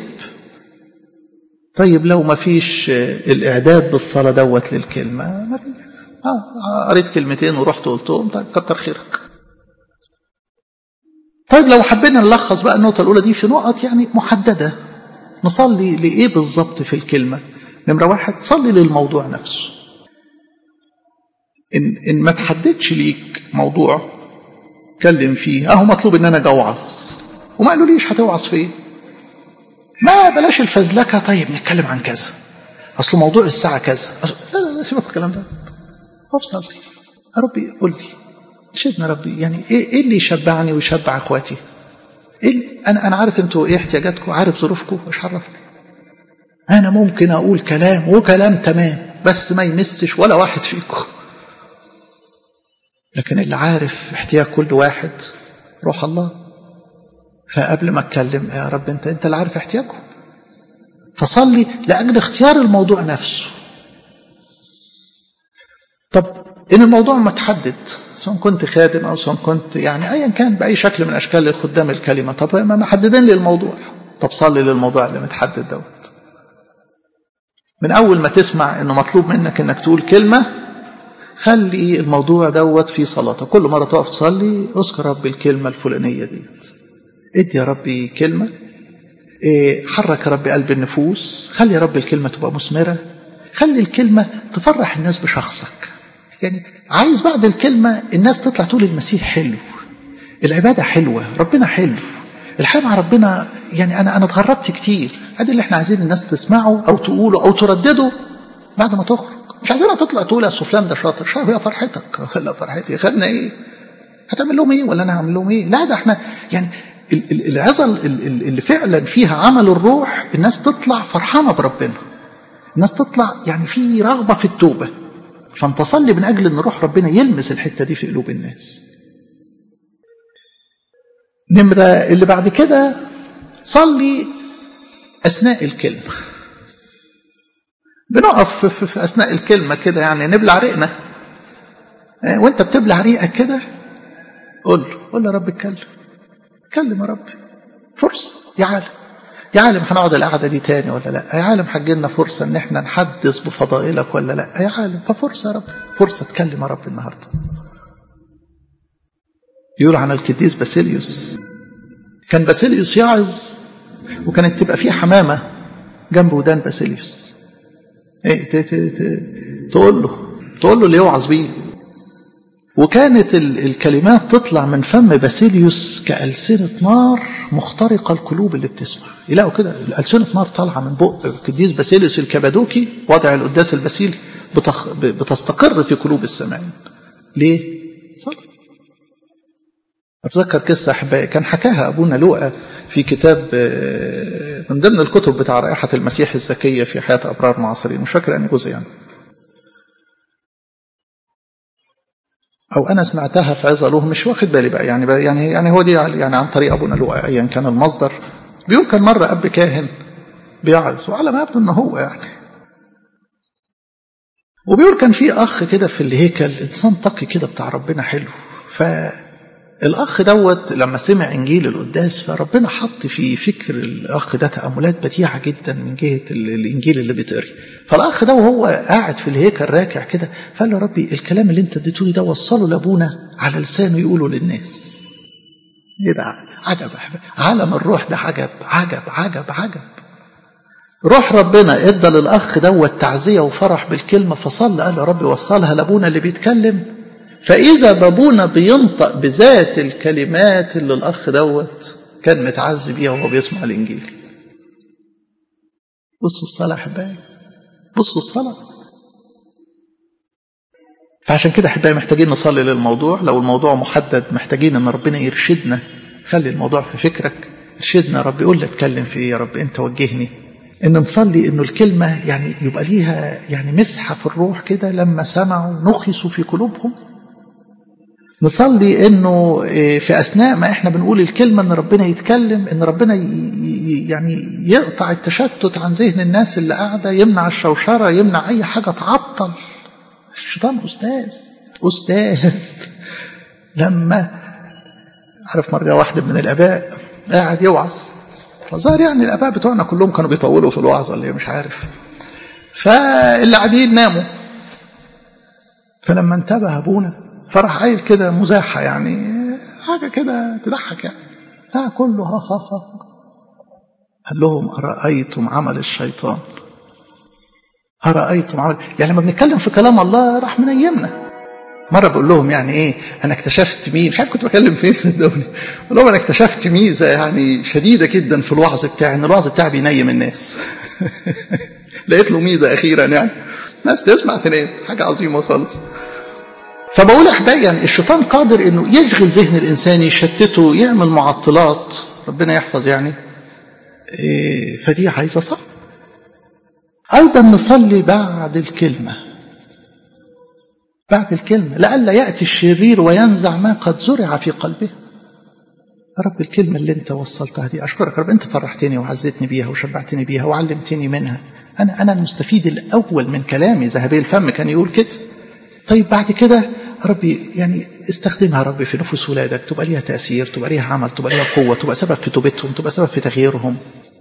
طيب لو ما فيش الاعداد بالصلاه دوت للكلمه ما فيش آه قريت كلمتين ورحت قلتهم طيب كتر خيرك طيب لو حبينا نلخص بقى النقطه الاولى دي في نقط يعني محدده نصلي لايه بالظبط في الكلمه نمرة واحد صلي للموضوع نفسه إن, إن ما تحددش ليك موضوع اتكلم فيه اهو مطلوب ان انا اجي اوعظ وما قالوا ليش هتوعظ في ايه ما بلاش الفزلكه طيب نتكلم عن كذا اصل موضوع الساعه كذا لا لا لا سيبك الكلام ده افصل يا ربي قول لي شدنا ربي يعني ايه ايه اللي يشبعني ويشبع اخواتي إيه انا انا عارف انتوا ايه احتياجاتكم عارف ظروفكم مش عرفني أنا ممكن أقول كلام وكلام تمام بس ما يمسش ولا واحد فيكم لكن اللي عارف احتياج كل واحد روح الله فقبل ما اتكلم يا رب انت انت اللي عارف احتياجه فصلي لاجل اختيار الموضوع نفسه طب ان الموضوع ما تحدد سواء كنت خادم او سواء كنت يعني ايا كان باي شكل من اشكال الخدام الكلمه طب ما محددين لي الموضوع طب صلي للموضوع اللي متحدد دوت من أول ما تسمع أنه مطلوب منك أنك تقول كلمة خلي الموضوع دوت في صلاتك كل مرة تقف تصلي اذكر رب الكلمة الفلانية ديت ادي يا ربي كلمة إيه حرك يا ربي قلب النفوس خلي يا رب الكلمة تبقى مثمرة خلي الكلمة تفرح الناس بشخصك يعني عايز بعد الكلمة الناس تطلع تقول المسيح حلو العبادة حلوة ربنا حلو الحياة مع ربنا يعني أنا أنا اتغربت كتير ادي اللي احنا عايزين الناس تسمعه او تقوله او تردده بعد ما تخرج مش عايزينها تطلع تقول يا فلان ده شاطر شاطر هي فرحتك ولا فرحتي خدنا ايه هتعمل لهم ايه ولا انا هعمل لهم ايه لا ده احنا يعني العظه اللي فعلا فيها عمل الروح الناس تطلع فرحانه بربنا الناس تطلع يعني في رغبه في التوبه فانت صلي من اجل ان روح ربنا يلمس الحته دي في قلوب الناس نمره اللي بعد كده صلي أثناء الكلمة بنقف في أثناء الكلمة كده يعني نبلع ريقنا وانت بتبلع ريقك كده قول له قول له يا رب اتكلم اتكلم يا رب فرصة يا عالم يا عالم هنقعد القعدة دي تاني ولا لا يا عالم هتجيلنا فرصة ان احنا نحدث بفضائلك ولا لا يا عالم ففرصة يا رب فرصة اتكلم يا رب النهاردة يقول عن القديس باسيليوس كان باسيليوس يعظ وكانت تبقى في حمامة جنب ودان باسيليوس ايه ت ت ت تقول له تقول له اللي يوعظ بيه وكانت الكلمات تطلع من فم باسيليوس كألسنة نار مخترقة القلوب اللي بتسمع يلاقوا كده ألسنة نار طالعة من بق القديس باسيليوس الكبادوكي وضع القداس الباسيل بتخ... بتستقر في قلوب السامعين ليه؟ صلاه أتذكر قصة أحبائي كان حكاها أبونا لوقا في كتاب من ضمن الكتب بتاع رائحة المسيح الزكية في حياة أبرار معاصرين مش فاكر أني جزء يعني أو أنا سمعتها في عظة له مش واخد بالي بقى يعني بقى يعني يعني هو دي يعني عن طريق أبونا لوقا أيا كان المصدر بيقول كان مرة أب كاهن بيعظ وعلى ما يبدو إن هو يعني وبيقول كان في أخ كده في الهيكل إنسان تقي كده بتاع ربنا حلو ف الأخ دوت لما سمع إنجيل القداس فربنا حط في فكر الأخ ده تأملات بديعة جدا من جهة الإنجيل اللي بيتقري فالأخ ده وهو قاعد في الهيكل راكع كده فقال له ربي الكلام اللي أنت اديته لي ده وصله لأبونا على لسانه يقوله للناس إيه ده عجب عالم الروح ده عجب عجب عجب عجب روح ربنا ادى للأخ دوت تعزية وفرح بالكلمة فصلى قال يا رب وصلها لأبونا اللي بيتكلم فإذا بابونا بينطق بذات الكلمات اللي الأخ دوت كان متعزي بيها وهو بيسمع الإنجيل بصوا الصلاة أحبائي بصوا الصلاة فعشان كده أحبائي محتاجين نصلي للموضوع لو الموضوع محدد محتاجين أن ربنا يرشدنا خلي الموضوع في فكرك ارشدنا يا رب قول لي اتكلم في ايه يا رب انت وجهني ان نصلي انه الكلمه يعني يبقى ليها يعني مسحه في الروح كده لما سمعوا نخسوا في قلوبهم نصلي انه في اثناء ما احنا بنقول الكلمه ان ربنا يتكلم ان ربنا يعني يقطع التشتت عن ذهن الناس اللي قاعده يمنع الشوشره يمنع اي حاجه تعطل الشيطان استاذ استاذ لما عارف مره واحده من الاباء قاعد يوعظ فظهر يعني الاباء بتوعنا كلهم كانوا بيطولوا في الوعظ ولا ايه مش عارف فاللي قاعدين ناموا فلما انتبه ابونا فراح قايل كده مزاحه يعني حاجه كده تضحك يعني لا كله ها ها ها قال لهم ارايتم عمل الشيطان ارايتم عمل يعني لما بنتكلم في كلام الله راح منيمنا مره بقول لهم يعني ايه انا اكتشفت مين مش عارف كنت بكلم فين صدقوني بقول لهم انا اكتشفت ميزه يعني شديده جدا في الوعظ بتاعي ان الوعظ بتاعي بينيم الناس لقيت له ميزه اخيرا يعني ناس تسمع تنام حاجه عظيمه خالص فبقول احبائي يعني الشيطان قادر انه يشغل ذهن الانسان يشتته يعمل معطلات ربنا يحفظ يعني إيه فدي عايزه صح ايضا نصلي بعد الكلمه بعد الكلمه لئلا ياتي الشرير وينزع ما قد زرع في قلبه يا رب الكلمه اللي انت وصلتها دي اشكرك يا رب انت فرحتني وعزتني بيها وشبعتني بيها وعلمتني منها انا انا المستفيد الاول من كلامي ذهبي الفم كان يقول كده طيب بعد كده ربي يعني استخدمها ربي في نفوس ولادك تبقى ليها تأثير تبقى ليها عمل تبقى ليها قوة تبقى سبب في توبتهم تبقى سبب في تغييرهم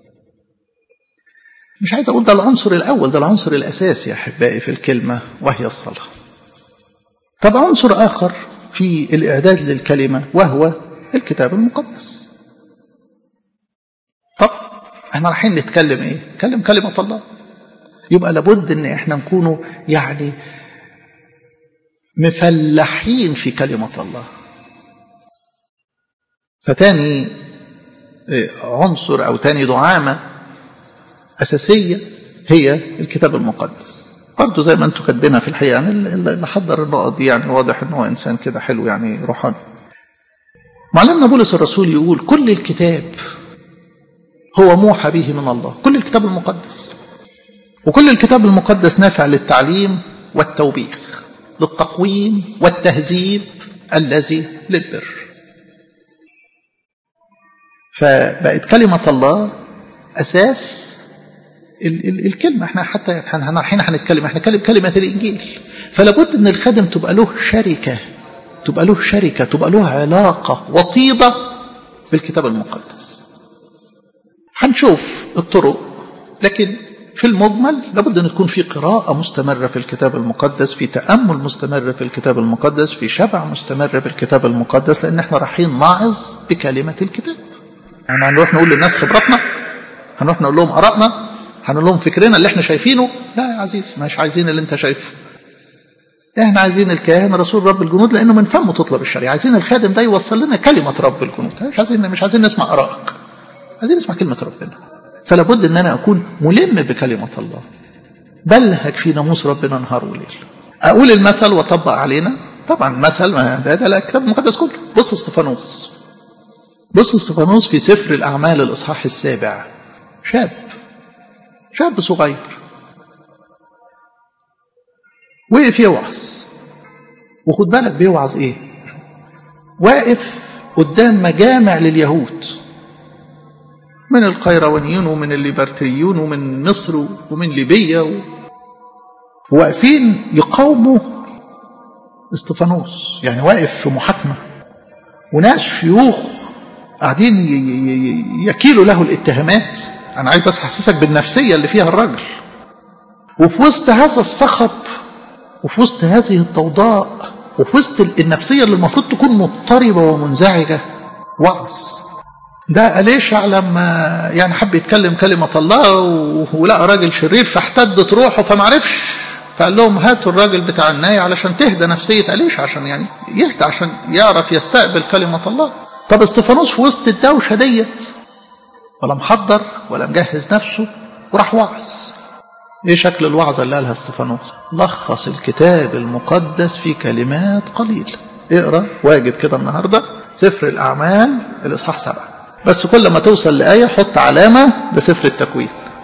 مش عايز أقول ده العنصر الأول ده العنصر الأساسي يا أحبائي في الكلمة وهي الصلاة طب عنصر آخر في الإعداد للكلمة وهو الكتاب المقدس طب احنا رايحين نتكلم ايه نتكلم كلمة الله يبقى لابد ان احنا نكونوا يعني مفلحين في كلمة الله فتاني عنصر أو تاني دعامة أساسية هي الكتاب المقدس برضه زي ما انتم كاتبينها في الحقيقة يعني اللي حضر النقط دي يعني واضح ان هو انسان كده حلو يعني روحاني معلمنا بولس الرسول يقول كل الكتاب هو موحى به من الله كل الكتاب المقدس وكل الكتاب المقدس نافع للتعليم والتوبيخ للتقويم والتهذيب الذي للبر فبقت كلمة الله أساس ال ال الكلمة احنا حتى احنا رايحين هنتكلم احنا نتكلم كلمة الإنجيل فلا بد ان الخادم تبقى له شركة تبقى له شركة تبقى له علاقة وطيدة بالكتاب المقدس هنشوف الطرق لكن في المجمل لابد أن تكون في قراءة مستمرة في الكتاب المقدس في تأمل مستمر في الكتاب المقدس في شبع مستمر بالكتاب المقدس لأن احنا رايحين نعظ بكلمة الكتاب يعني هنروح نقول للناس خبراتنا هنروح نقول لهم آرائنا هنقول لهم فكرنا اللي احنا شايفينه لا يا عزيزي مش عايزين اللي انت شايفه احنا عايزين الكاهن رسول رب الجنود لانه من فمه تطلب الشريعه عايزين الخادم ده يوصل لنا كلمه رب الجنود مش عايزين مش عايزين نسمع ارائك عايزين نسمع كلمه ربنا فلا بد ان انا اكون ملم بكلمه الله بلهج في ناموس ربنا نهار وليل اقول المثل واطبق علينا طبعا المثل ده ده الكتاب المقدس كله بص استفانوس بص استفانوس في سفر الاعمال الاصحاح السابع شاب شاب صغير وقف يوعظ وخد بالك بيوعظ ايه واقف قدام مجامع لليهود من القيروانيين ومن الليبرتريون ومن مصر ومن ليبيا و... واقفين يقاوموا استفانوس يعني واقف في محاكمة وناس شيوخ قاعدين يكيلوا له الاتهامات أنا عايز بس أحسسك بالنفسية اللي فيها الراجل وفي وسط هذا الصخب وفي وسط هذه الضوضاء وفي وسط النفسية اللي المفروض تكون مضطربة ومنزعجة وعظ ده أليشع لما يعني حب يتكلم كلمة الله ولقى راجل شرير فاحتدت روحه فما عرفش فقال لهم هاتوا الراجل بتاع الناية علشان تهدى نفسية أليشع عشان يعني يهدى عشان يعرف يستقبل كلمة الله طب استفانوس في وسط الدوشة ديت ولا محضر ولا مجهز نفسه وراح وعظ ايه شكل الوعظة اللي قالها استفانوس لخص الكتاب المقدس في كلمات قليلة اقرا واجب كده النهارده سفر الاعمال الاصحاح سبعه بس كل ما توصل لآية حط علامة ده سفر التكوين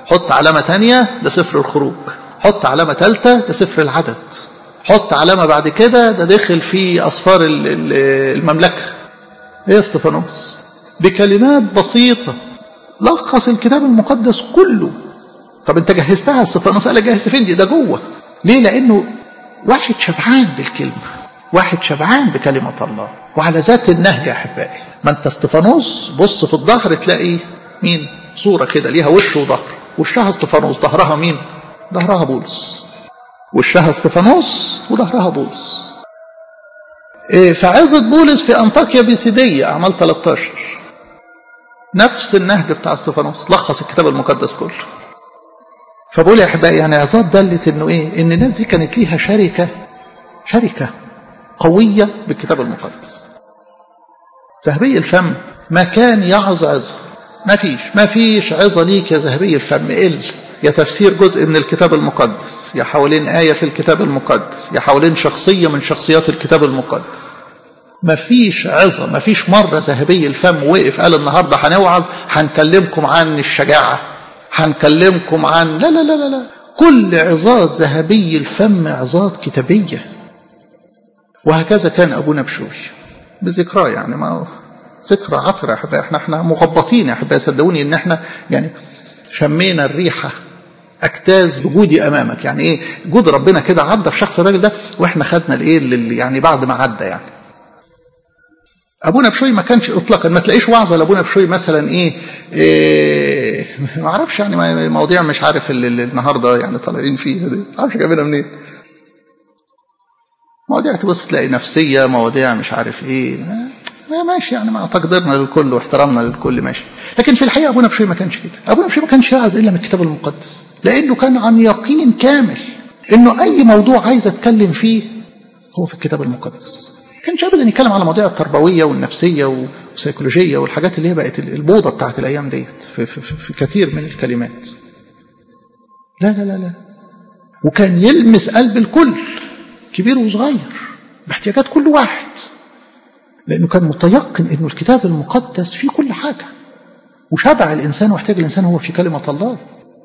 حط علامة تانية ده سفر الخروج حط علامة ثالثة ده سفر العدد حط علامة بعد كده ده دخل في أصفار المملكة ايه استفانوس بكلمات بسيطة لخص الكتاب المقدس كله طب انت جهزتها استفانوس قال جهزت فين دي ده جوه ليه لانه واحد شبعان بالكلمة واحد شبعان بكلمة الله وعلى ذات النهج يا احبائي ما انت استفانوس بص في الظهر تلاقي مين صورة كده ليها وش وظهر وشها استفانوس ظهرها مين ظهرها بولس وشها استفانوس وظهرها بولس إيه فعظة بولس في أنطاكيا بيسيدية أعمال 13 نفس النهج بتاع استفانوس لخص الكتاب المقدس كله فبقول يا احبائي يعني عظات دلت انه ايه ان الناس دي كانت ليها شركه شركه قويه بالكتاب المقدس ذهبي الفم ما كان يعظ عظه ما فيش ما فيش عظه ليك يا ذهبي الفم ال يا تفسير جزء من الكتاب المقدس يا حوالين آية في الكتاب المقدس يا حوالين شخصية من شخصيات الكتاب المقدس ما فيش عظة ما فيش مرة ذهبي الفم وقف قال النهاردة هنوعظ هنكلمكم عن الشجاعة هنكلمكم عن لا لا لا لا, لا. كل عظات ذهبي الفم عظات كتابية وهكذا كان أبونا بشوي بذكراه يعني ما ذكرى عطرة يا احبائي احنا احنا مغبطين يا احبائي صدقوني ان احنا يعني شمينا الريحة اجتاز وجودي امامك يعني ايه جود ربنا كده عدى في شخص الراجل ده واحنا خدنا الايه اللي يعني بعد ما عدى يعني ابونا بشوي ما كانش اطلاقا ما تلاقيش وعظه لابونا بشوي مثلا ايه, إيه ما اعرفش يعني مواضيع مش عارف اللي, اللي النهارده يعني طالعين فيها دي ما اعرفش جايبينها منين مواضيع تبص تلاقي نفسيه مواضيع مش عارف ايه ما ماشي يعني مع تقديرنا للكل واحترامنا للكل ماشي لكن في الحقيقه ابونا بشوي ما كانش كده ابونا بشوي ما كانش يعظ الا من الكتاب المقدس لانه كان عن يقين كامل انه اي موضوع عايز اتكلم فيه هو في الكتاب المقدس كانش ابدا يتكلم على مواضيع التربويه والنفسيه والسيكولوجيه والحاجات اللي هي بقت البوضه بتاعت الايام ديت في, في, في كثير من الكلمات لا لا لا لا وكان يلمس قلب الكل كبير وصغير باحتياجات كل واحد لانه كان متيقن انه الكتاب المقدس فيه كل حاجه وشبع الانسان واحتاج الانسان هو في كلمه الله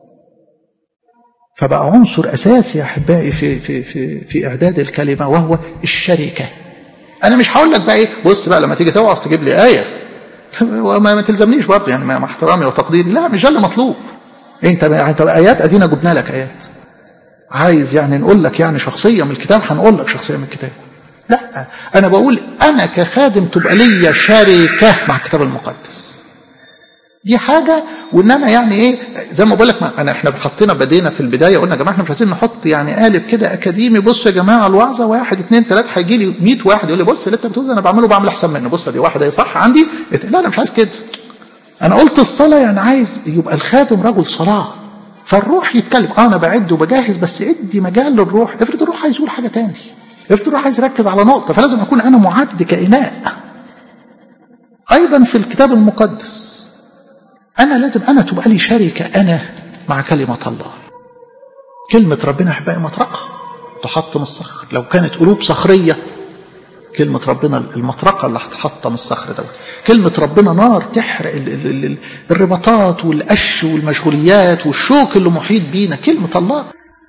فبقى عنصر اساسي يا احبائي في في في في اعداد الكلمه وهو الشركه انا مش هقول لك بقى ايه بص بقى لما تيجي توعظ تجيب لي ايه وما ما تلزمنيش برضه يعني مع احترامي وتقديري لا مش ده اللي مطلوب انت انت ايات ادينا جبنا لك ايات عايز يعني نقول لك يعني شخصيه من الكتاب هنقول لك شخصيه من الكتاب لا انا بقول انا كخادم تبقى ليا شركه مع الكتاب المقدس دي حاجة وان انا يعني ايه زي ما بقول لك انا احنا حطينا بدينا في البداية قلنا يا جماعة احنا مش عايزين نحط يعني قالب كده اكاديمي بصوا يا جماعة الوعظة واحد اثنين ثلاثة هيجي لي 100 واحد يقول لي بص اللي انت بتقول انا بعمله بعمل احسن منه بص دي واحدة صح عندي لا انا مش عايز كده انا قلت الصلاة يعني عايز يبقى الخادم رجل صلاة فالروح يتكلم اه انا بعد وبجهز بس ادي مجال للروح افرض الروح عايز يقول حاجة تاني افرض الروح عايز يركز على نقطة فلازم اكون انا معد كإناء ايضا في الكتاب المقدس أنا لازم أنا تبقى لي شركة أنا مع كلمة الله كلمة ربنا أحبائي مطرقة تحطم الصخر لو كانت قلوب صخرية كلمة ربنا المطرقة اللي هتحطم الصخر دوت كلمة ربنا نار تحرق ال ال ال الرباطات والقش والمشغوليات والشوك اللي محيط بينا كلمة الله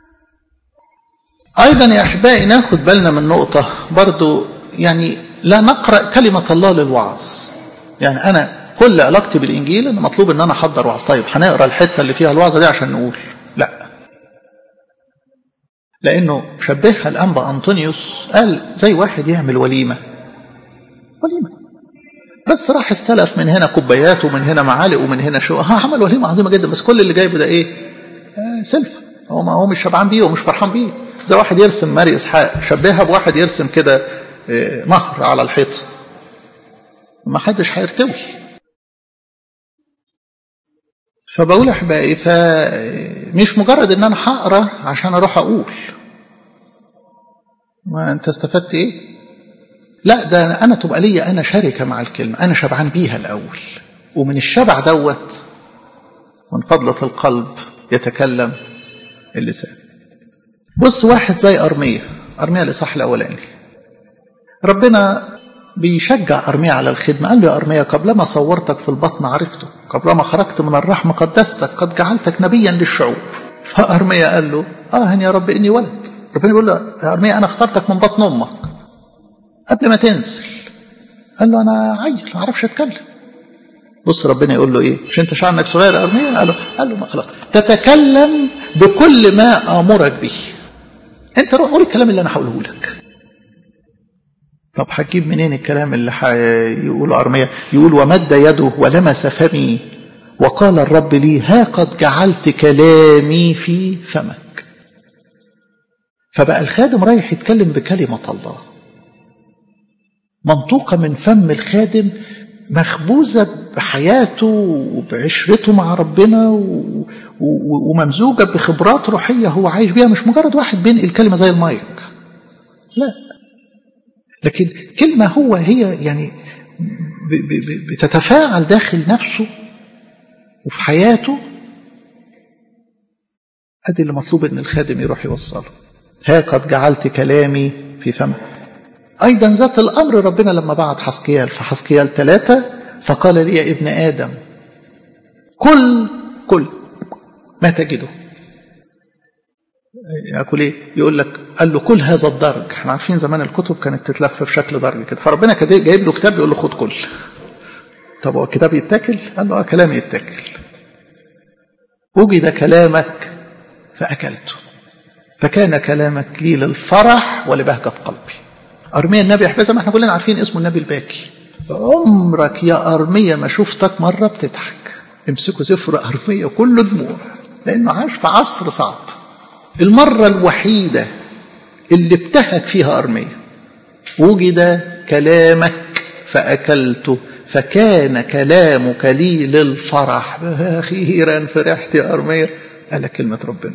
أيضا يا أحبائي ناخد بالنا من نقطة برضو يعني لا نقرأ كلمة الله للوعظ يعني أنا كل علاقتي بالانجيل ان مطلوب ان انا احضر وعظ طيب هنقرا الحته اللي فيها الوعظه دي عشان نقول لا لانه شبهها الانبا انطونيوس قال زي واحد يعمل وليمه وليمه بس راح استلف من هنا كوبايات ومن هنا معالق ومن هنا شو ها عمل وليمه عظيمه جدا بس كل اللي جايبه ده ايه آه سلف هو ما هو مش شبعان بيه ومش فرحان بيه زي واحد يرسم ماري اسحاق شبهها بواحد يرسم كده آه نهر على الحيط ما حدش هيرتوي فبقول احبائي فمش مجرد ان انا هقرا عشان اروح اقول ما انت استفدت ايه لا ده انا تبقى ليا انا شركه مع الكلمه انا شبعان بيها الاول ومن الشبع دوت من فضله القلب يتكلم اللسان بص واحد زي ارميه ارميه الاصحاح الاولاني ربنا بيشجع أرميا على الخدمة قال له يا أرميا قبلما صورتك في البطن عرفته قبلما خرجت من الرحم قدستك قد جعلتك نبيا للشعوب فأرميا قال له آه يا رب إني ولد ربنا بيقول له يا أرميا أنا اخترتك من بطن أمك قبل ما تنزل قال له أنا عيل ما أعرفش أتكلم بص ربنا يقول له إيه مش أنت شعرك صغير يا أرميا قال له قال له ما خلاص تتكلم بكل ما آمرك به أنت روح قول الكلام اللي أنا هقوله لك طب هتجيب منين الكلام اللي هيقوله أرميا يقول ومد يده ولمس فمي وقال الرب لي ها قد جعلت كلامي في فمك فبقى الخادم رايح يتكلم بكلمة الله منطوقة من فم الخادم مخبوزة بحياته وبعشرته مع ربنا و... و... وممزوجة بخبرات روحية هو عايش بيها مش مجرد واحد بينقل كلمة زي المايك لا لكن كلمة هو هي يعني بتتفاعل داخل نفسه وفي حياته ادي اللي مطلوب ان الخادم يروح يوصله ها قد جعلت كلامي في فمك ايضا ذات الامر ربنا لما بعت حسكيال في حسكيال ثلاثة فقال لي يا ابن ادم كل كل ما تجده ياكل ايه يقول لك قال له كل هذا الدرج احنا عارفين زمان الكتب كانت تتلف في شكل درج كده فربنا كده جايب له كتاب يقول له خد كل طب هو الكتاب يتاكل قال له اه كلامي يتاكل وجد كلامك فاكلته فكان كلامك لي للفرح ولبهجة قلبي أرميا النبي أحباب زي ما احنا كلنا عارفين اسمه النبي الباكي عمرك يا أرميا ما شفتك مرة بتضحك امسكوا سفر أرميا كله دموع لأنه عاش في عصر صعب المرة الوحيدة اللي ابتهج فيها أرميا وجد كلامك فأكلته فكان كلامك لي للفرح أخيرا فرحت يا أرميا قال كلمة ربنا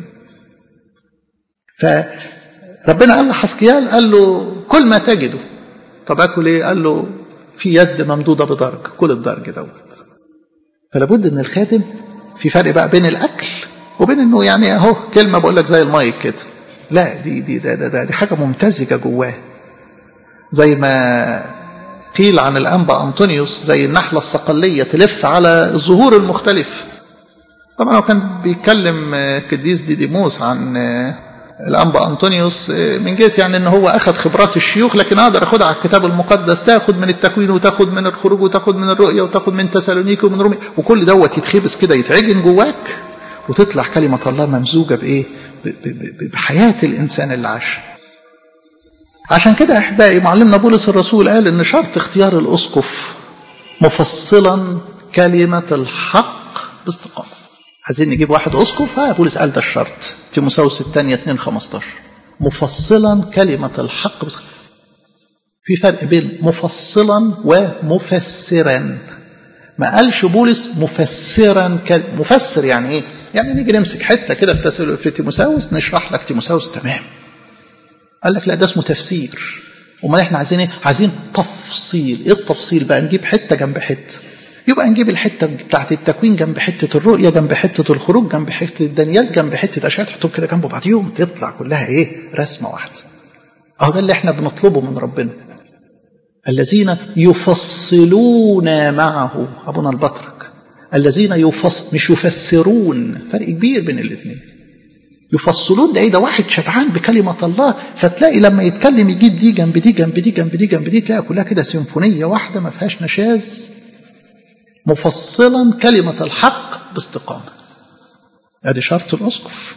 فربنا قال لحسكيال قال له كل ما تجده طب اكل ايه قال له في يد ممدوده بدرج كل الدرج دوت فلابد ان الخادم في فرق بقى بين الاكل وبين انه يعني اهو كلمه بقول لك زي المايك كده لا دي دي ده ده, ده دي حاجه ممتزجه جواه زي ما قيل عن الانبا انطونيوس زي النحله الصقليه تلف على الزهور المختلفه طبعا هو كان بيتكلم قديس ديديموس عن الانبا انطونيوس من جهه يعني ان هو اخذ خبرات الشيوخ لكن اقدر اخدها على الكتاب المقدس تاخد من التكوين وتاخد من الخروج وتاخد من الرؤيه وتاخد من تسالونيكي ومن رومي وكل دوت يتخبز كده يتعجن جواك وتطلع كلمه الله ممزوجه بايه؟ بحياه الانسان اللي عاش. عشان كده احبائي معلمنا بولس الرسول قال ان شرط اختيار الاسقف مفصلا كلمه الحق باستقامه. عايزين نجيب واحد اسقف ها بولس قال ده الشرط تيموساوس الثانيه 2 15 مفصلا كلمه الحق بس في فرق بين مفصلا ومفسرا ما قالش بولس مفسرا كل... مفسر يعني ايه؟ يعني نيجي نمسك حته كده في تسل... في تيموساوس نشرح لك تيموساوس تمام. قال لك لا ده اسمه تفسير. امال احنا عايزين ايه؟ عايزين تفصيل، ايه التفصيل بقى؟ نجيب حته جنب حته. يبقى نجيب الحته بتاعت التكوين جنب حته الرؤيه جنب حته الخروج جنب حته دانيال جنب حته اشعياء تحطهم كده جنب بعضيهم تطلع كلها ايه؟ رسمه واحده. اهو ده اللي احنا بنطلبه من ربنا. الذين يفصلون معه ابونا البطرك الذين يفصل مش يفسرون فرق كبير بين الاثنين يفصلون ده ايه ده واحد شبعان بكلمه الله فتلاقي لما يتكلم يجيب دي جنب دي جنب دي جنب دي جنب دي تلاقي كلها كده سيمفونيه واحده ما فيهاش نشاز مفصلا كلمه الحق باستقامه ادي شرط الاسقف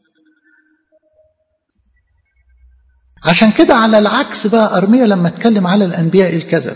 عشان كده على العكس بقى أرميا لما اتكلم على الأنبياء الكذبة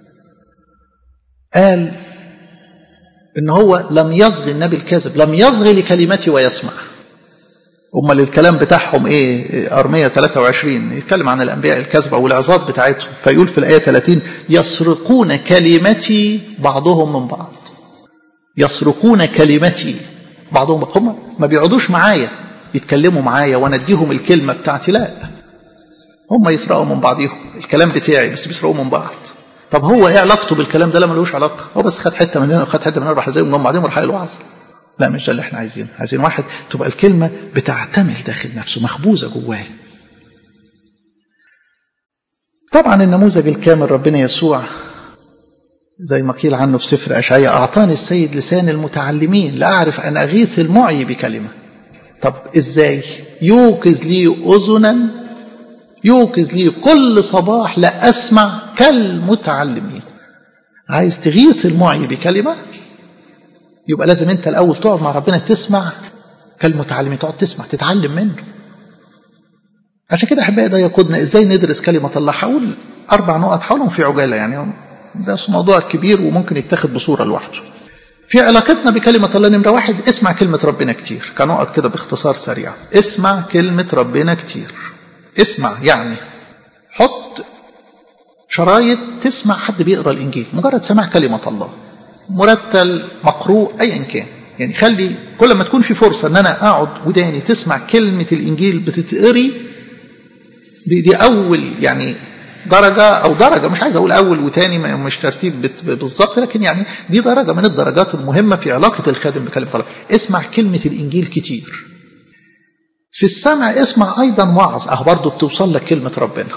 قال إن هو لم يصغي النبي الكاذب لم يصغي لكلمتي ويسمع أمال الكلام بتاعهم إيه أرميا 23 يتكلم عن الأنبياء الكذبة والعظات بتاعتهم فيقول في الآية 30 يسرقون كلمتي بعضهم من بعض يسرقون كلمتي بعضهم هم ما بيقعدوش معايا يتكلموا معايا وانا اديهم الكلمه بتاعتي لا هم يسرقوا من بعضهم الكلام بتاعي بس بيسرقوا من بعض طب هو ايه علاقته بالكلام ده لا ملوش علاقه هو بس خد حته من هنا وخد حته من هنا راح زيهم بعضهم وراح الوعظ لا مش ده اللي احنا عايزينه عايزين واحد تبقى الكلمه بتعتمل داخل نفسه مخبوزه جواه طبعا النموذج الكامل ربنا يسوع زي ما قيل عنه في سفر أشعياء أعطاني السيد لسان المتعلمين لأعرف أن أغيث المعي بكلمة طب إزاي يوقظ لي أذنا يوقظ لي كل صباح لا أسمع كالمتعلمين عايز تغيث المعي بكلمة يبقى لازم أنت الأول تقعد مع ربنا تسمع كالمتعلمين تقعد تسمع تتعلم منه عشان كده أحبائي ده يقودنا إزاي ندرس كلمة الله حول أربع نقط حولهم في عجالة يعني ده موضوع كبير وممكن يتاخد بصورة لوحده في علاقتنا بكلمة الله نمرة واحد اسمع كلمة ربنا كتير كنقط كده باختصار سريع اسمع كلمة ربنا كتير اسمع يعني حط شرايط تسمع حد بيقرا الانجيل مجرد سماع كلمه الله مرتل مقروء ايا كان يعني خلي كل ما تكون في فرصه ان انا اقعد وداني تسمع كلمه الانجيل بتتقري دي دي اول يعني درجة أو درجة مش عايز أقول أول وتاني مش ترتيب بالظبط لكن يعني دي درجة من الدرجات المهمة في علاقة الخادم بكلمة الله اسمع كلمة الإنجيل كتير في السمع اسمع أيضا وعظ أهو برضه بتوصل لك كلمة ربنا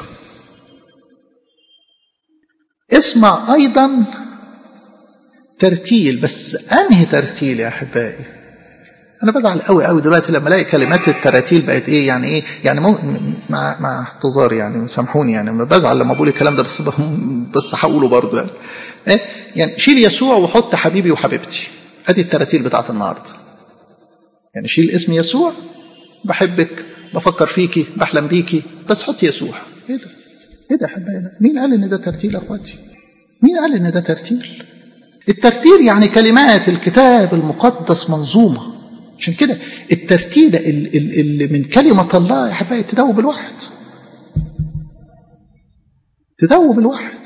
اسمع أيضا ترتيل بس أنهي ترتيل يا أحبائي أنا بزعل قوي قوي دلوقتي لما ألاقي كلمات التراتيل بقت إيه يعني إيه يعني مو مع مع اعتذاري يعني سامحوني يعني بزعل لما بقول الكلام ده بس بس هقوله برضه يعني إيه يعني شيل يسوع وحط حبيبي وحبيبتي أدي التراتيل بتاعت النهارده يعني شيل اسم يسوع بحبك بفكر فيكي بحلم بيكي بس حط يسوع ايه ده ايه ده يا حبايبي ده مين قال ان ده ترتيل يا اخواتي مين قال ان ده ترتيل الترتيل يعني كلمات الكتاب المقدس منظومه عشان كده الترتيل اللي من كلمه الله يا حبايبي تدوب الواحد تدوب الواحد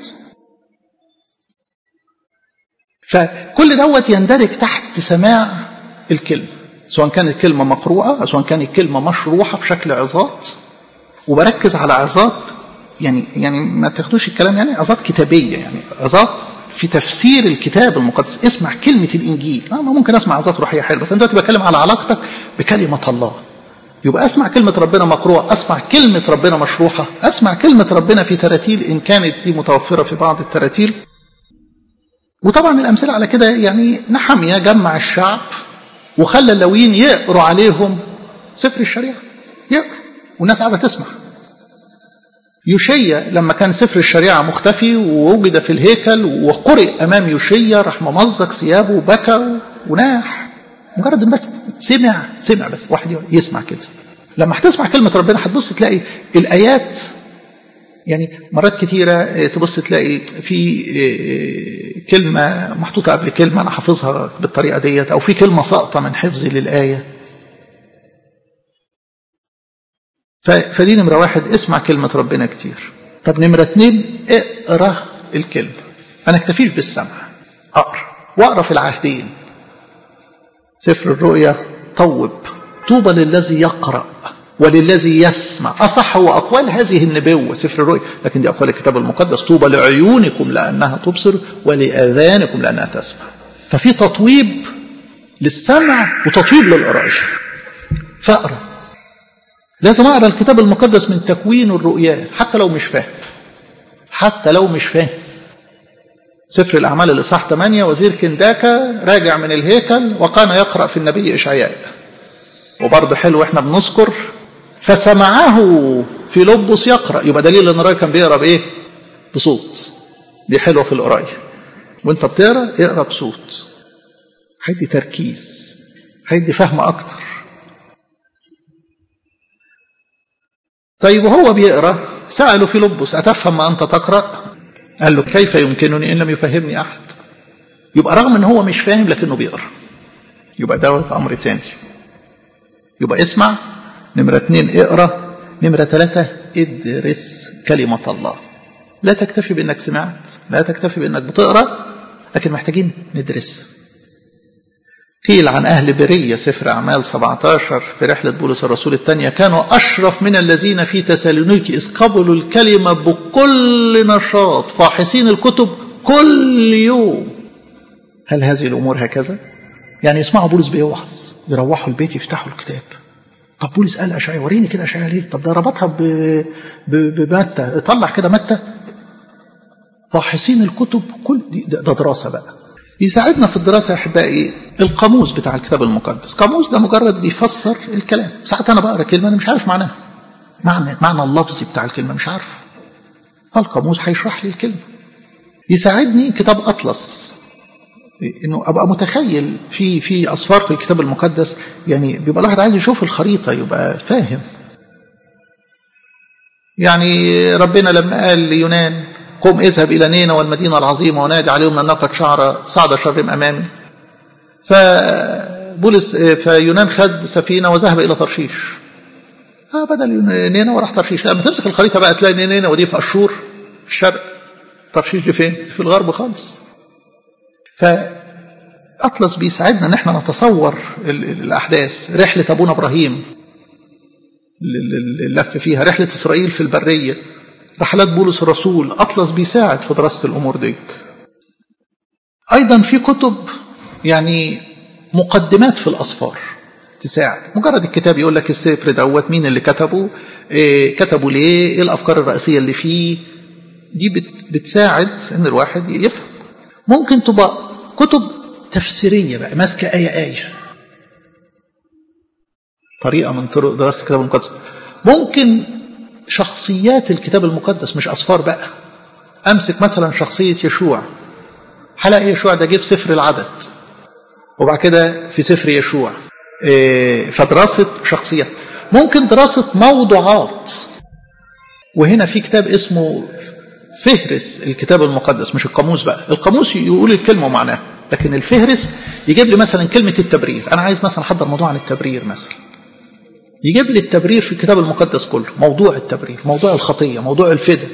فكل دوت يندرج تحت سماع الكلمه سواء كانت كلمة مقروءة أو سواء كانت كلمة مشروحة في شكل عظات وبركز على عظات يعني يعني ما تاخدوش الكلام يعني عظات كتابية يعني عظات في تفسير الكتاب المقدس اسمع كلمة الإنجيل أنا ممكن أسمع عظات روحية حلوة بس أنا دلوقتي بتكلم على علاقتك بكلمة الله يبقى أسمع كلمة ربنا مقروءة أسمع كلمة ربنا مشروحة أسمع كلمة ربنا في تراتيل إن كانت دي متوفرة في بعض التراتيل وطبعا الأمثلة على كده يعني نحمية جمع الشعب وخلى اللويين يقروا عليهم سفر الشريعة يقروا والناس قاعدة تسمع يوشيا لما كان سفر الشريعة مختفي ووجد في الهيكل وقرئ أمام يوشيا راح ممزق ثيابه وبكى وناح مجرد ان بس سمع سمع بس واحد يسمع كده لما هتسمع كلمة ربنا هتبص تلاقي الآيات يعني مرات كتيرة تبص تلاقي في كلمة محطوطة قبل كلمة أنا حافظها بالطريقة ديت أو في كلمة ساقطة من حفظي للآية فدي نمرة واحد اسمع كلمة ربنا كتير طب نمرة اتنين اقرأ الكلمة أنا اكتفيش بالسمع أقرأ وأقرأ في العهدين سفر الرؤيا طوب طوبى للذي يقرأ وللذي يسمع أصح وأقوال هذه النبوة سفر الرؤيا لكن دي أقوال الكتاب المقدس طوبى لعيونكم لأنها تبصر ولآذانكم لأنها تسمع ففي تطويب للسمع وتطويب للقراءة فأقرأ لازم أقرأ الكتاب المقدس من تكوين الرؤيا حتى لو مش فاهم حتى لو مش فاهم سفر الأعمال الإصحاح 8 وزير كنداكا راجع من الهيكل وكان يقرأ في النبي إشعياء وبرضه حلو احنا بنذكر فسمعه في لبس يقرا يبقى دليل ان الراجل كان بيقرا بايه؟ بصوت دي حلوه في القرايه وانت بتقرا اقرا بصوت هيدي تركيز هيدي فهم اكتر طيب وهو بيقرا سالوا في لبس اتفهم ما انت تقرا؟ قال له كيف يمكنني ان لم يفهمني احد؟ يبقى رغم ان هو مش فاهم لكنه بيقرا يبقى دوت امر تاني يبقى اسمع نمرة اتنين اقرا نمرة ثلاثة ادرس كلمة الله لا تكتفي بانك سمعت لا تكتفي بانك بتقرا لكن محتاجين ندرسها قيل عن أهل برية سفر أعمال 17 في رحلة بولس الرسول الثانية كانوا أشرف من الذين في تسالونيكي إذ قبلوا الكلمة بكل نشاط فاحصين الكتب كل يوم هل هذه الأمور هكذا؟ يعني يسمعوا بولس بيوعظ يروحوا البيت يفتحوا الكتاب طب بولس قال اشعياء وريني كده اشعياء ليه طب ده ربطها ب... ب... بمتى طلع كده متى فاحصين الكتب كل دي ده دراسة بقى يساعدنا في الدراسة يا أحبائي القاموس بتاع الكتاب المقدس قاموس ده مجرد بيفسر الكلام ساعات أنا بقرأ كلمة أنا مش عارف معناها معنى معنى اللفظي بتاع الكلمة مش عارفه فالقاموس هيشرح لي الكلمة يساعدني كتاب أطلس انه ابقى متخيل في في اصفار في الكتاب المقدس يعني بيبقى الواحد عايز يشوف الخريطه يبقى فاهم يعني ربنا لما قال ليونان قم اذهب الى نينا والمدينه العظيمه ونادي عليهم ان ناقه شعر صعد شرم امامي فبولس فيونان خد سفينه وذهب الى ترشيش آه بدل نينا وراح ترشيش لما تمسك الخريطه بقى تلاقي نينا ودي في اشور في الشرق ترشيش دي فين؟ في الغرب خالص فأطلس بيساعدنا ان احنا نتصور الأحداث رحلة أبونا إبراهيم اللف فيها رحلة إسرائيل في البرية رحلات بولس الرسول أطلس بيساعد في دراسة الأمور دي أيضا في كتب يعني مقدمات في الأسفار تساعد مجرد الكتاب يقول لك السفر دوت مين اللي كتبه إيه كتبه ليه ايه الأفكار الرئيسية اللي فيه دي بت بتساعد ان الواحد يفهم ممكن تبقى كتب تفسيرية بقى ماسكة آية آية طريقة من طرق دراسة الكتاب المقدس ممكن شخصيات الكتاب المقدس مش أصفار بقى أمسك مثلا شخصية يشوع حلقة يشوع ده جه في سفر العدد وبعد كده في سفر يشوع فدراسة شخصيات ممكن دراسة موضوعات وهنا في كتاب اسمه فهرس الكتاب المقدس مش القاموس بقى القاموس يقول الكلمة ومعناها لكن الفهرس يجيب لي مثلا كلمة التبرير أنا عايز مثلا أحضر موضوع عن التبرير مثلا يجيب لي التبرير في الكتاب المقدس كله موضوع التبرير موضوع الخطية موضوع الفداء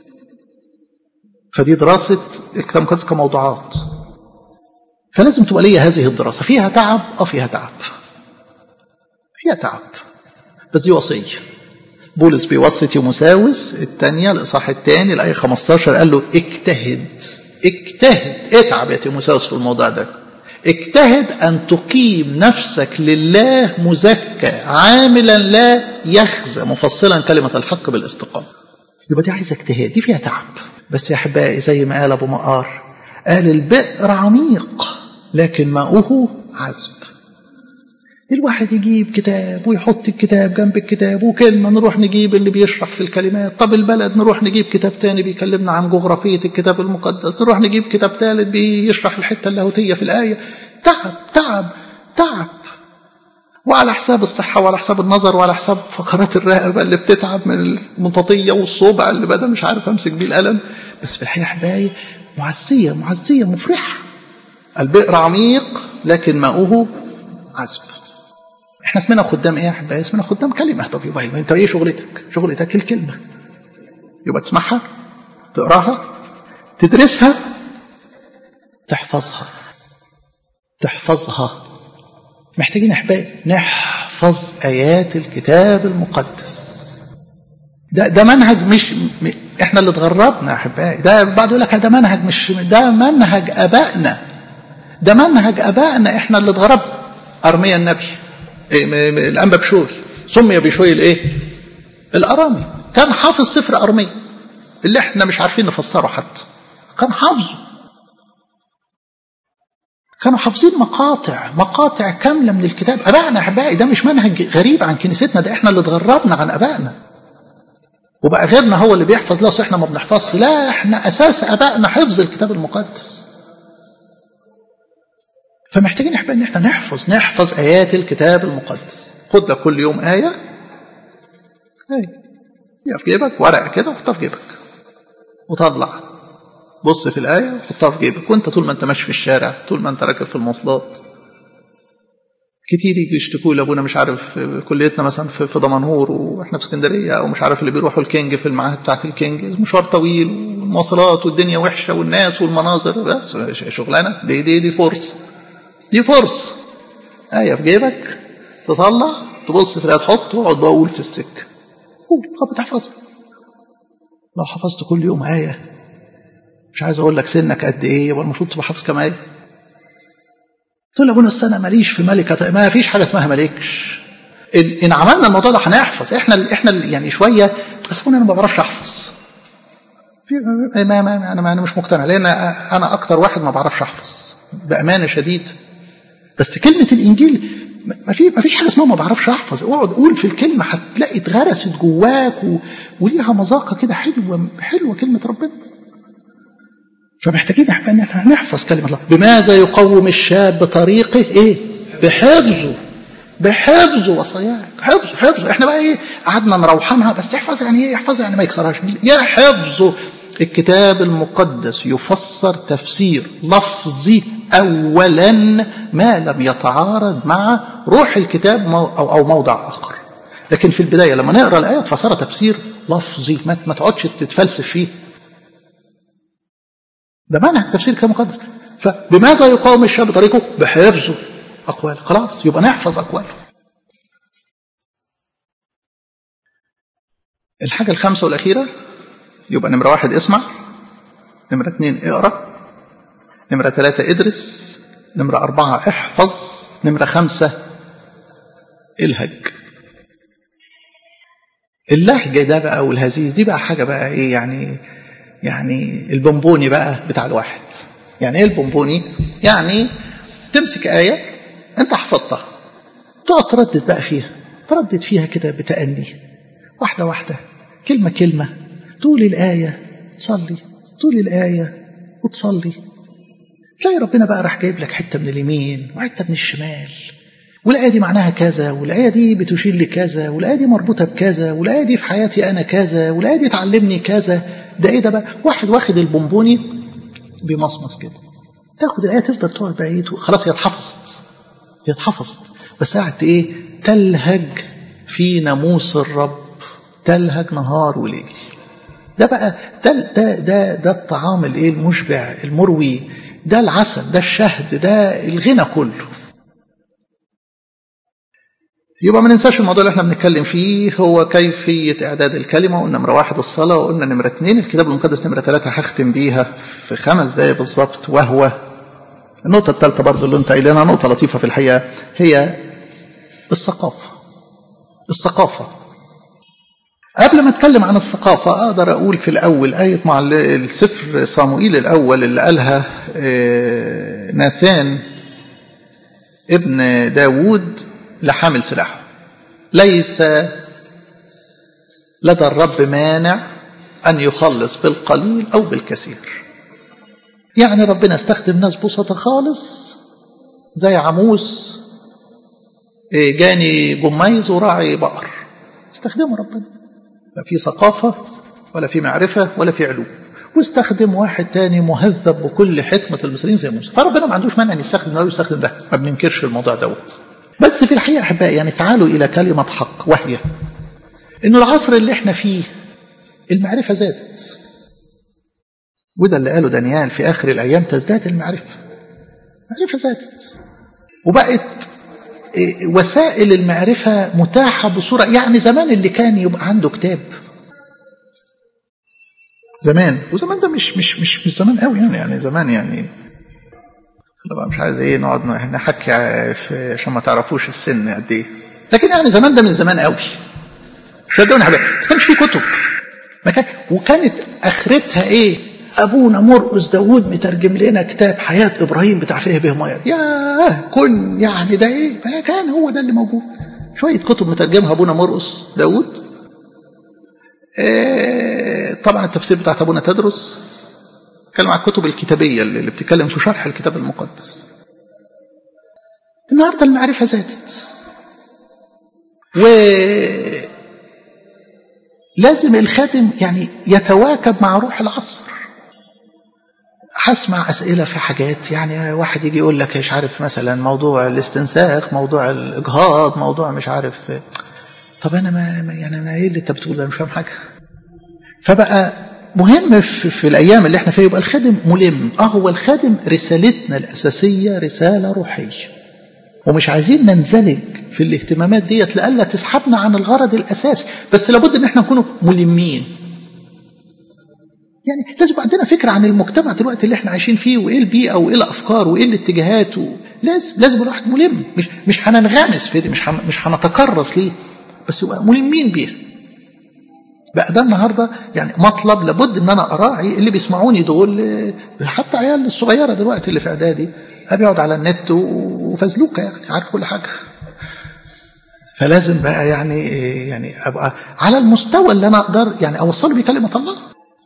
فدي دراسة الكتاب المقدس كموضوعات فلازم تبقى لي هذه الدراسة فيها تعب أو فيها تعب فيها تعب بس دي وصية بولس بيوصي تيموساوس الثانية الإصحاح الثاني الآية 15 قال له اجتهد اجتهد اتعب يا تيموساوس في الموضوع ده اجتهد أن تقيم نفسك لله مزكى عاملا لا يخزى مفصلا كلمة الحق بالاستقامة يبقى دي عايزة اجتهاد دي فيها تعب بس يا أحبائي زي ما قال أبو مقار قال البئر عميق لكن ماؤه عذب الواحد يجيب كتاب ويحط الكتاب جنب الكتاب وكلمة نروح نجيب اللي بيشرح في الكلمات طب البلد نروح نجيب كتاب تاني بيكلمنا عن جغرافية الكتاب المقدس نروح نجيب كتاب ثالث بيشرح الحتة اللاهوتية في الآية تعب تعب تعب وعلى حساب الصحة وعلى حساب النظر وعلى حساب فقرات الرقبة اللي بتتعب من المطاطية والصوبع اللي بدأ مش عارف أمسك بيه القلم بس في الحقيقة حبايب معزية معزية مفرحة البئر عميق لكن ماؤه عذب احنا اسمنا خدام ايه يا احبائي اسمنا خدام كلمه طب يبقى انت ايه شغلتك شغلتك الكلمه يبقى تسمعها تقراها تدرسها تحفظها تحفظها محتاجين احبائي نحفظ ايات الكتاب المقدس ده ده منهج مش م... احنا اللي اتغربنا يا احبائي ده بعض يقول لك ده منهج مش ده منهج ابائنا ده منهج ابائنا احنا اللي اتغربنا ارميا النبي إيه الانبا بشوي سمي بشوي الايه الارامي كان حافظ سفر ارميا اللي احنا مش عارفين نفسره حتى كان حافظه كانوا حافظين مقاطع مقاطع كامله من الكتاب ابائنا احبائي ده مش منهج غريب عن كنيستنا ده احنا اللي اتغربنا عن ابائنا وبقى غيرنا هو اللي بيحفظ لا احنا ما بنحفظش لا احنا اساس ابائنا حفظ الكتاب المقدس فمحتاجين احنا ان احنا نحفظ نحفظ ايات الكتاب المقدس خد لك كل يوم ايه ايه هي في جيبك ورقه كده وحطها في جيبك وطلع بص في الايه وحطها في جيبك وانت طول ما انت ماشي في الشارع طول ما انت راكب في المواصلات كتير يجي يشتكوا لي ابونا مش عارف في كليتنا مثلا في, في دمنهور واحنا في اسكندريه او مش عارف اللي بيروحوا الكينج في المعاهد بتاعت الكينج مشوار طويل والمواصلات والدنيا وحشه والناس والمناظر بس شغلانه دي دي دي فرصه دي فرصة آية في جيبك تطلع تبص في الآية تحط واقعد بقى أقول في السكة قول طب بتحفظها لو حفظت كل يوم آية مش عايز أقول لك سنك قد إيه يبقى المفروض تبقى حافظ كام آية تقول أبونا السنة ماليش في ملكة ما فيش حاجة اسمها مالكش إن, إن عملنا الموضوع ده هنحفظ إحنا إحنا يعني شوية بس أنا ما بعرفش أحفظ في ما ما انا ما انا مش مقتنع لان انا اكتر واحد ما بعرفش احفظ بامانه شديد بس كلمه الانجيل ما في ما فيش حاجه اسمها ما بعرفش احفظ اقعد قول في الكلمه هتلاقي اتغرست جواك و... وليها مذاقه كده حلوه حلوه كلمه ربنا فمحتاجين ان احنا نحفظ كلمه الله بماذا يقوم الشاب بطريقه ايه بحفظه بحفظ وصاياك حفظ حفظ احنا بقى ايه قعدنا نروحنها بس احفظ يعني ايه احفظ يعني ما يكسرهاش يا حفظه الكتاب المقدس يفسر تفسير لفظي اولا ما لم يتعارض مع روح الكتاب او او موضع اخر لكن في البدايه لما نقرا الايه تفسرها تفسير لفظي ما ما تقعدش تتفلسف فيه ده منهج تفسير الكتاب المقدس فبماذا يقاوم الشاب طريقه بحفظه أقوال خلاص يبقى نحفظ أقواله الحاجة الخامسة والأخيرة يبقى نمرة واحد اسمع نمرة اثنين اقرأ نمرة ثلاثة ادرس نمرة أربعة احفظ نمرة خمسة الهج اللهجة ده بقى والهزيز دي بقى حاجة بقى ايه يعني يعني البونبوني بقى بتاع الواحد يعني ايه البونبوني يعني تمسك آية انت حفظتها تقعد تردد بقى فيها تردد فيها كده بتأني واحدة واحدة كلمة كلمة تقول الآية تصلي تقول الآية وتصلي تلاقي ربنا بقى راح جايب لك حتة من اليمين وحتة من الشمال والآية دي معناها كذا والآية دي بتشير لكذا والآية دي مربوطة بكذا والآية دي في حياتي أنا كذا والآية دي تعلمني كذا ده إيه ده بقى واحد واخد البونبوني بمصمص كده تاخد الآية تفضل تقعد بقى إيه خلاص هي اتحفظت هي اتحفظت بس قعدت إيه تلهج في ناموس الرب تلهج نهار وليل ده بقى ده ده ده, ده الطعام الايه المشبع المروي ده العسل ده الشهد ده الغنى كله يبقى ما ننساش الموضوع اللي احنا بنتكلم فيه هو كيفية إعداد الكلمة وقلنا نمرة واحد الصلاة وقلنا نمرة اثنين الكتاب المقدس نمرة ثلاثة هختم بيها في خمس دقايق بالظبط وهو النقطة الثالثة برضو اللي انت قايلينها نقطة لطيفة في الحقيقة هي الثقافة الثقافة قبل ما اتكلم عن الثقافة اقدر اقول في الاول آية مع السفر صاموئيل الاول اللي قالها ناثان ابن داوود لحامل سلاحه ليس لدى الرب مانع أن يخلص بالقليل أو بالكثير يعني ربنا استخدم ناس بسطة خالص زي عموس جاني جميز وراعي بقر استخدمه ربنا لا في ثقافة ولا في معرفة ولا في علوم واستخدم واحد تاني مهذب بكل حكمة المصريين زي موسى فربنا ما عندوش مانع ان يستخدم ده ويستخدم ده ما بننكرش الموضوع دوت بس في الحقيقة أحبائي يعني تعالوا إلى كلمة حق وهي إنه العصر اللي إحنا فيه المعرفة زادت وده اللي قاله دانيال في آخر الأيام تزداد المعرفة المعرفة زادت وبقت وسائل المعرفة متاحة بصورة يعني زمان اللي كان يبقى عنده كتاب زمان وزمان ده مش مش مش مش زمان قوي يعني يعني زمان يعني انا بقى مش عايز ايه نقعد نحكي عشان ما تعرفوش السن قد ايه لكن يعني زمان ده من زمان قوي صدقوني يا حبايبي ما كانش في كتب ما كان وكانت اخرتها ايه ابونا مرقس داوود مترجم لنا كتاب حياه ابراهيم بتاع فيه به ميه ياه كن يعني ده ايه ما كان هو ده اللي موجود شويه كتب مترجمها ابونا مرقس داوود إيه طبعا التفسير بتاعت ابونا تدرس بتكلم عن الكتب الكتابية اللي بتتكلم في شرح الكتاب المقدس النهاردة المعرفة زادت و لازم الخادم يعني يتواكب مع روح العصر هسمع أسئلة في حاجات يعني واحد يجي يقول لك مش عارف مثلا موضوع الاستنساخ موضوع الإجهاض موضوع مش عارف طب أنا ما يعني أنا إيه اللي أنت بتقول ده مش فاهم حاجة فبقى مهم في, في الأيام اللي احنا فيها يبقى الخادم ملم اه هو الخادم رسالتنا الأساسية رسالة روحية ومش عايزين ننزلج في الاهتمامات ديت لألا تسحبنا عن الغرض الأساسي بس لابد ان احنا نكون ملمين يعني لازم عندنا فكرة عن المجتمع دلوقتي اللي احنا عايشين فيه وايه البيئة وايه الأفكار وايه الاتجاهات و... لازم لازم الواحد ملم مش مش هننغمس في دي مش مش هنتكرس ليه بس يبقى ملمين بيها بقى ده النهارده يعني مطلب لابد ان انا اراعي اللي بيسمعوني دول حتى عيال الصغيره دلوقتي اللي في اعدادي بيقعد على النت وفزلوكه يعني عارف كل حاجه فلازم بقى يعني يعني ابقى على المستوى اللي انا اقدر يعني اوصله بيه كلمه الله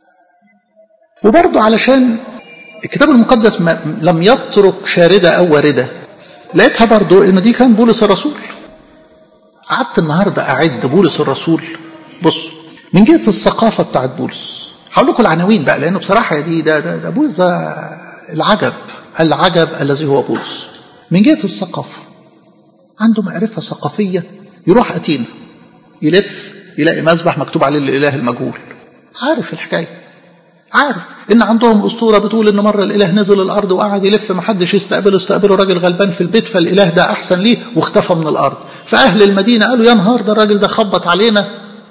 وبرضه علشان الكتاب المقدس ما لم يترك شارده او وارده لقيتها برضه ان دي كان بولس الرسول قعدت النهارده اعد بولس الرسول بصوا من جهه الثقافه بتاعت بولس هقول لكم العناوين بقى لانه بصراحه دي ده ده, ده بولس ده العجب العجب الذي هو بولس من جهه الثقافه عنده معرفه ثقافيه يروح اتينا يلف يلاقي مسبح مكتوب عليه الاله المجهول عارف الحكايه عارف ان عندهم اسطوره بتقول ان مره الاله نزل الارض وقعد يلف ما حدش يستقبله استقبله راجل غلبان في البيت فالاله ده احسن ليه واختفى من الارض فاهل المدينه قالوا يا نهار ده الراجل ده خبط علينا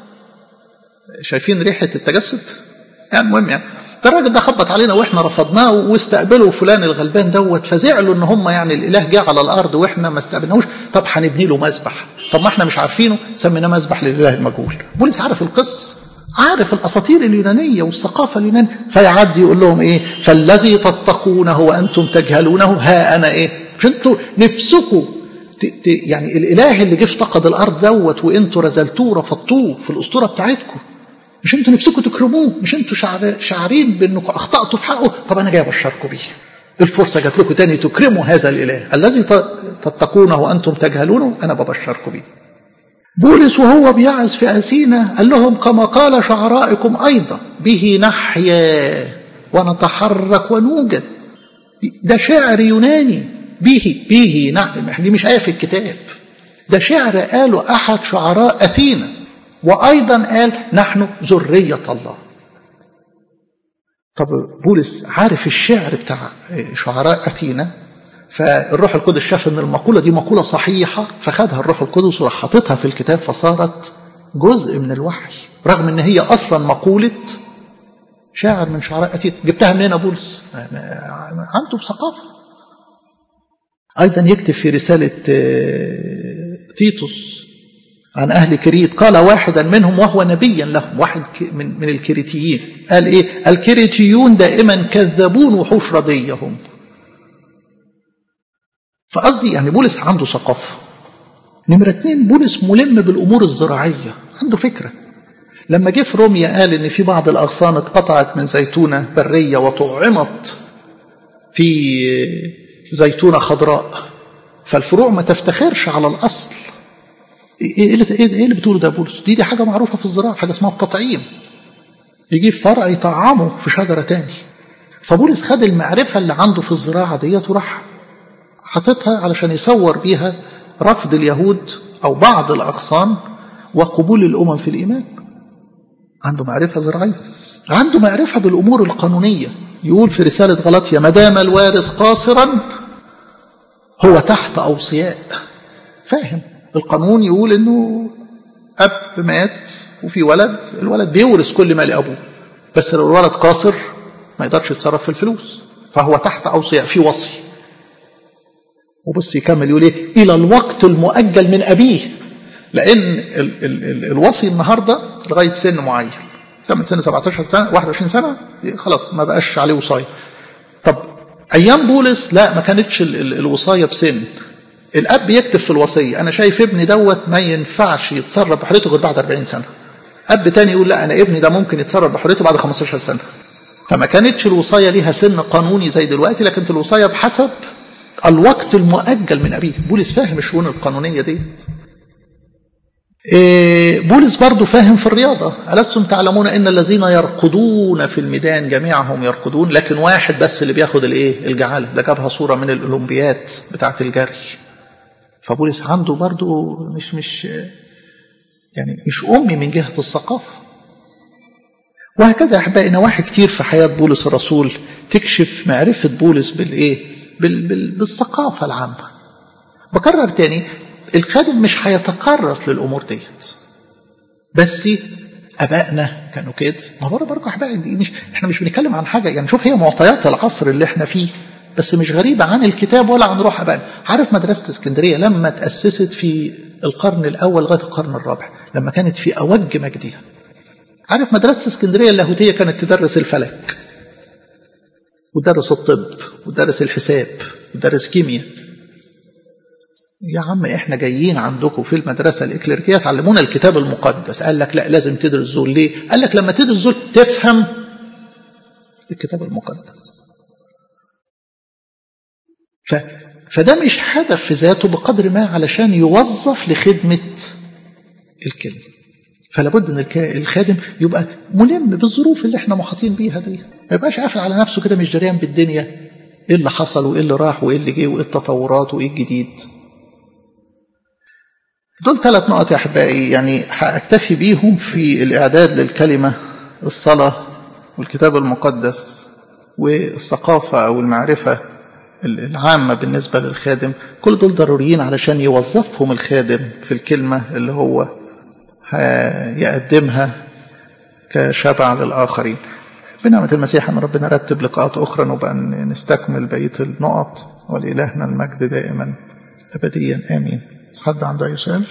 شايفين ريحه التجسد يعني المهم يعني ده الراجل ده خبط علينا واحنا رفضناه واستقبلوا فلان الغلبان دوت فزعلوا ان هم يعني الاله جه على الارض واحنا ما استقبلناهوش طب هنبني له مسبح طب ما احنا مش عارفينه سميناه مسبح للاله المجهول بولس عارف القصه عارف الاساطير اليونانيه والثقافه اليونانيه فيعدي يقول لهم ايه فالذي تتقونه وانتم تجهلونه ها انا ايه مش انتوا نفسكم يعني الاله اللي جه افتقد الارض دوت وانتوا رزلتوه رفضتوه في الاسطوره بتاعتكم مش انتوا نفسكم تكرموه مش انتوا شعر شعرين بانكم اخطاتوا في حقه طب انا جاي ابشركم بيه الفرصه جات لكم تاني تكرموا هذا الاله الذي تتقونه وانتم تجهلونه انا ببشركم بيه بولس وهو بيعظ في أثينا قال لهم كما قال شعرائكم أيضا به نحيا ونتحرك ونوجد ده شعر يوناني به به نعم دي مش آية في الكتاب ده شعر قاله أحد شعراء أثينا وأيضا قال نحن ذرية الله طب بولس عارف الشعر بتاع شعراء أثينا فالروح القدس شاف ان المقولة دي مقولة صحيحة فخدها الروح القدس وراح حاططها في الكتاب فصارت جزء من الوحي رغم ان هي اصلا مقولة شاعر من شعراء أتيت جبتها منين بولس عنده بثقافة أيضا يكتب في رسالة تيتوس عن أهل كريت قال واحدا منهم وهو نبيا لهم واحد من, من الكريتيين قال إيه الكريتيون دائما كذبون وحوش رضيهم فقصدي يعني بولس عنده ثقافة نمرة اتنين بولس ملم بالأمور الزراعية عنده فكرة لما جه في روميا قال إن في بعض الأغصان اتقطعت من زيتونة برية وطعمت في زيتونة خضراء فالفروع ما تفتخرش على الأصل إيه اللي, إيه اللي بتقوله ده بولس دي دي حاجة معروفة في الزراعة حاجة اسمها التطعيم يجيب فرع يطعمه في شجرة تاني فبولس خد المعرفة اللي عنده في الزراعة ديت وراح حاططها علشان يصور بيها رفض اليهود أو بعض الأغصان وقبول الأمم في الإيمان عنده معرفة زراعية عنده معرفة بالأمور القانونية يقول في رسالة غلطية ما دام الوارث قاصرا هو تحت أوصياء فاهم القانون يقول إنه أب مات وفي ولد الولد بيورث كل مال أبوه بس لو الولد قاصر ما يقدرش يتصرف في الفلوس فهو تحت أوصياء في وصي وبص يكمل يقول ايه الى الوقت المؤجل من ابيه لان ال ال ال الوصي النهارده لغايه سن معين كم سن 17 سنه 21 سنه خلاص ما بقاش عليه وصايه طب ايام بولس لا ما كانتش ال ال الوصايه بسن الاب يكتب في الوصيه انا شايف ابني دوت ما ينفعش يتصرف بحريته غير بعد 40 سنه اب تاني يقول لا انا ابني ده ممكن يتصرف بحريته بعد 15 سنه فما كانتش الوصايه ليها سن قانوني زي دلوقتي لكن الوصايه بحسب الوقت المؤجل من أبيه بولس فاهم الشؤون القانونية دي إيه بولس برضو فاهم في الرياضة ألستم تعلمون أن الذين يرقدون في الميدان جميعهم يرقدون لكن واحد بس اللي بياخد الايه الجعالة ده جابها صورة من الأولمبيات بتاعة الجري فبولس عنده برضو مش مش يعني مش أمي من جهة الثقافة وهكذا يا أحبائي نواحي كتير في حياة بولس الرسول تكشف معرفة بولس بالإيه بال بال بالثقافة العامة بكرر تاني الخادم مش هيتكرس للأمور ديت بس أبائنا كانوا كده ما بره برضه أحبائي دي مش إحنا مش بنتكلم عن حاجة يعني شوف هي معطيات العصر اللي إحنا فيه بس مش غريبة عن الكتاب ولا عن روح أبائنا عارف مدرسة اسكندرية لما تأسست في القرن الأول لغاية القرن الرابع لما كانت في أوج مجدها عارف مدرسة اسكندرية اللاهوتية كانت تدرس الفلك وتدرس الطب وتدرس الحساب وتدرس كيمياء يا عم احنا جايين عندكم في المدرسة الإكليريكية تعلمونا الكتاب المقدس قال لك لا لازم تدرس دول ليه قال لك لما تدرس دول تفهم الكتاب المقدس ف... فده مش هدف في ذاته بقدر ما علشان يوظف لخدمة الكلمة فلا بد ان الخادم يبقى ملم بالظروف اللي احنا محاطين بيها دي ما يبقاش قافل على نفسه كده مش دريان بالدنيا ايه اللي حصل وايه اللي راح وايه اللي جه وايه التطورات وايه الجديد دول ثلاث نقط يا احبائي يعني هاكتفي بيهم في الاعداد للكلمه الصلاه والكتاب المقدس والثقافه او المعرفه العامه بالنسبه للخادم كل دول ضروريين علشان يوظفهم الخادم في الكلمه اللي هو يقدمها كشبع للآخرين بنعمة المسيح أن ربنا رتب لقاءات أخرى نبقى نستكمل بقية النقط ولإلهنا المجد دائما أبديا آمين حد عنده أي سؤال؟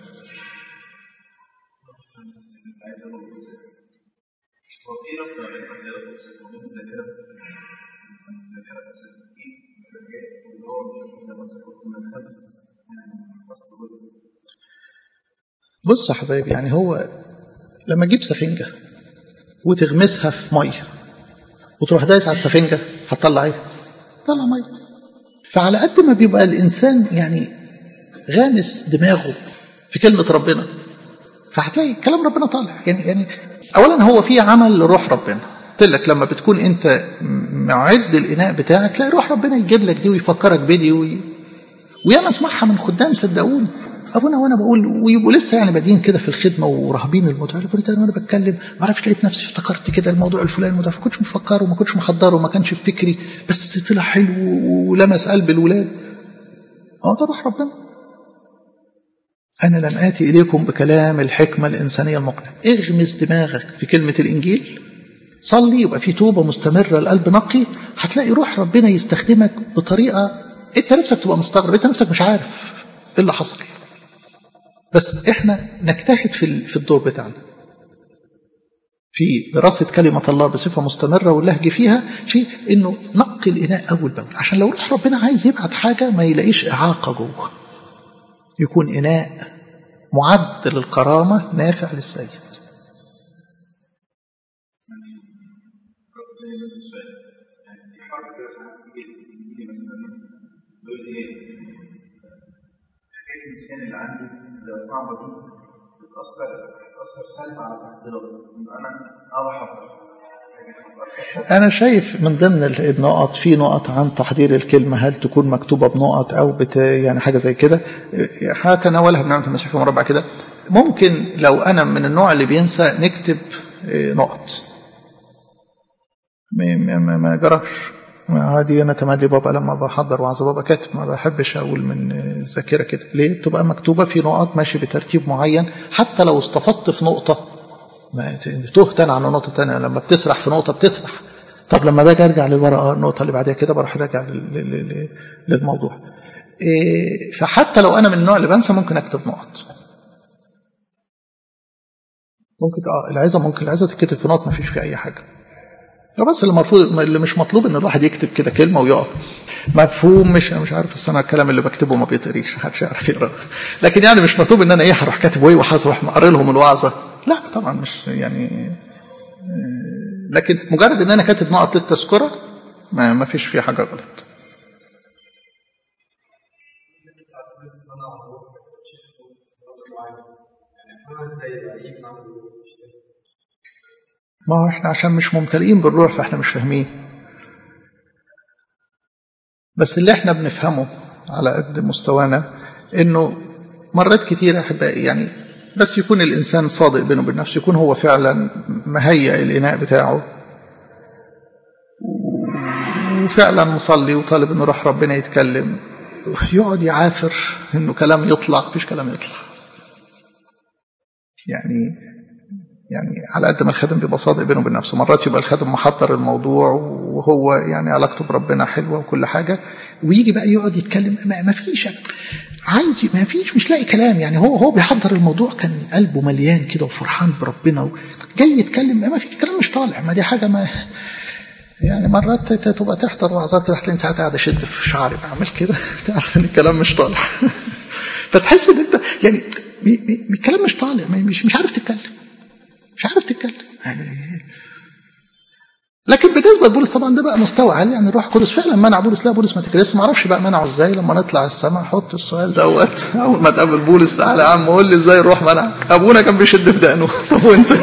بص يا حبايبي يعني هو لما تجيب سفنجة وتغمسها في مية وتروح دايس على السفنجة هتطلع ايه؟ هتطلع مية فعلى قد ما بيبقى الإنسان يعني غامس دماغه في كلمة ربنا فهتلاقي كلام ربنا طالع يعني يعني أولا هو في عمل لروح ربنا قلت لك لما بتكون أنت معد الإناء بتاعك تلاقي روح ربنا يجيب لك دي ويفكرك بدي وي... وياما اسمعها من خدام صدقوني ابونا وانا بقول ويبقوا لسه يعني بادئين كده في الخدمه ورهبين الموضوع يقول انا وانا بتكلم ما اعرفش لقيت نفسي افتكرت كده الموضوع الفلاني الموضوع ما كنتش مفكره وما كنتش محضره وما كانش في فكري بس طلع حلو ولمس قلب الولاد اه ده روح ربنا انا لم اتي اليكم بكلام الحكمه الانسانيه المقنعه اغمس دماغك في كلمه الانجيل صلي يبقى في توبه مستمره القلب نقي هتلاقي روح ربنا يستخدمك بطريقه انت نفسك تبقى مستغرب انت نفسك مش عارف ايه اللي حصل بس احنا نجتهد في في الدور بتاعنا في دراسة كلمة الله بصفة مستمرة واللهج فيها في انه نقي الاناء اول باول عشان لو روح ربنا عايز يبعت حاجة ما يلاقيش اعاقة جوه يكون اناء معد للكرامة نافع للسيد الانسان اللي عندي اللي صعبه دي بتاثر بتاثر سلب على تحضيراتي انا اه بحضر أنا شايف من ضمن النقط في نقط عن تحضير الكلمة هل تكون مكتوبة بنقط أو بت يعني حاجة زي كده هتناولها بنعمة المسيح في مربع كده ممكن لو أنا من النوع اللي بينسى نكتب نقط ما, ما, ما جراش عادي انا تملي بابا لما بحضر وعظ بابا كاتب ما بحبش اقول من الذاكره كده ليه بتبقى مكتوبه في نقط ماشي بترتيب معين حتى لو استفدت في نقطه ما تهت انا على نقطه ثانيه لما بتسرح في نقطه بتسرح طب لما باجي ارجع للورقه النقطه اللي بعدها كده بروح راجع للموضوع إيه فحتى لو انا من النوع اللي بنسى ممكن اكتب نقط ممكن اه العظه ممكن العظه تتكتب في نقط ما فيش فيها اي حاجه بس اللي مرفوض اللي مش مطلوب ان الواحد يكتب كده كلمه ويقف مفهوم مش مش عارف بس انا الكلام اللي بكتبه ما بيطريش محدش يعرف يقرا لكن يعني مش مطلوب ان انا ايه هروح كاتب وايه وهروح مقري لهم الوعظه لا طبعا مش يعني لكن مجرد ان انا كاتب نقط للتذكره ما, ما فيش فيه حاجه غلط ما هو احنا عشان مش ممتلئين بالروح فاحنا مش فاهمين بس اللي احنا بنفهمه على قد مستوانا انه مرات كتير احبائي يعني بس يكون الانسان صادق بينه وبين نفسه يكون هو فعلا مهيئ الاناء بتاعه وفعلا مصلي وطالب ان روح ربنا يتكلم يقعد يعافر انه كلام يطلع مفيش كلام يطلع يعني يعني على قد ما الخادم بيبقى صادق بينه وبين نفسه مرات يبقى الخادم محضر الموضوع وهو يعني علاقته بربنا حلوه وكل حاجه ويجي بقى يقعد يتكلم ما فيش عايز ما فيش مش لاقي كلام يعني هو هو بيحضر الموضوع كان قلبه مليان كده وفرحان بربنا جاي يتكلم ما فيش كلام مش طالع ما دي حاجه ما يعني مرات تبقى تحضر وعظات كده هتلاقي ساعات قاعد اشد في شعري بعمل كده تعرف ان الكلام مش طالع فتحس ان انت يعني الكلام مش طالع مش مش عارف تتكلم مش عارف تتكلم يعني لكن بالنسبه لبولس طبعا ده بقى مستوى عالي يعني الروح القدس فعلا منع بولس لا بولس ما تكرهش ما اعرفش بقى منعه ازاي لما نطلع السماء حط السؤال دوت اول ما تقابل بولس تعالى يا عم قول لي ازاي الروح منع ابونا كان بيشد في دقنه طب وانت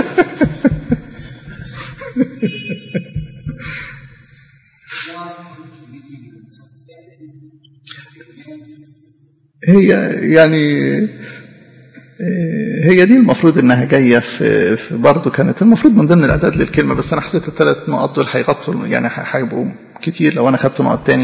هي يعني هي دي المفروض انها جايه في, في برضه كانت المفروض من ضمن الاعداد للكلمه بس انا حسيت الثلاث نقط دول هيغطوا يعني هيبقوا كتير لو انا خدت نقط تاني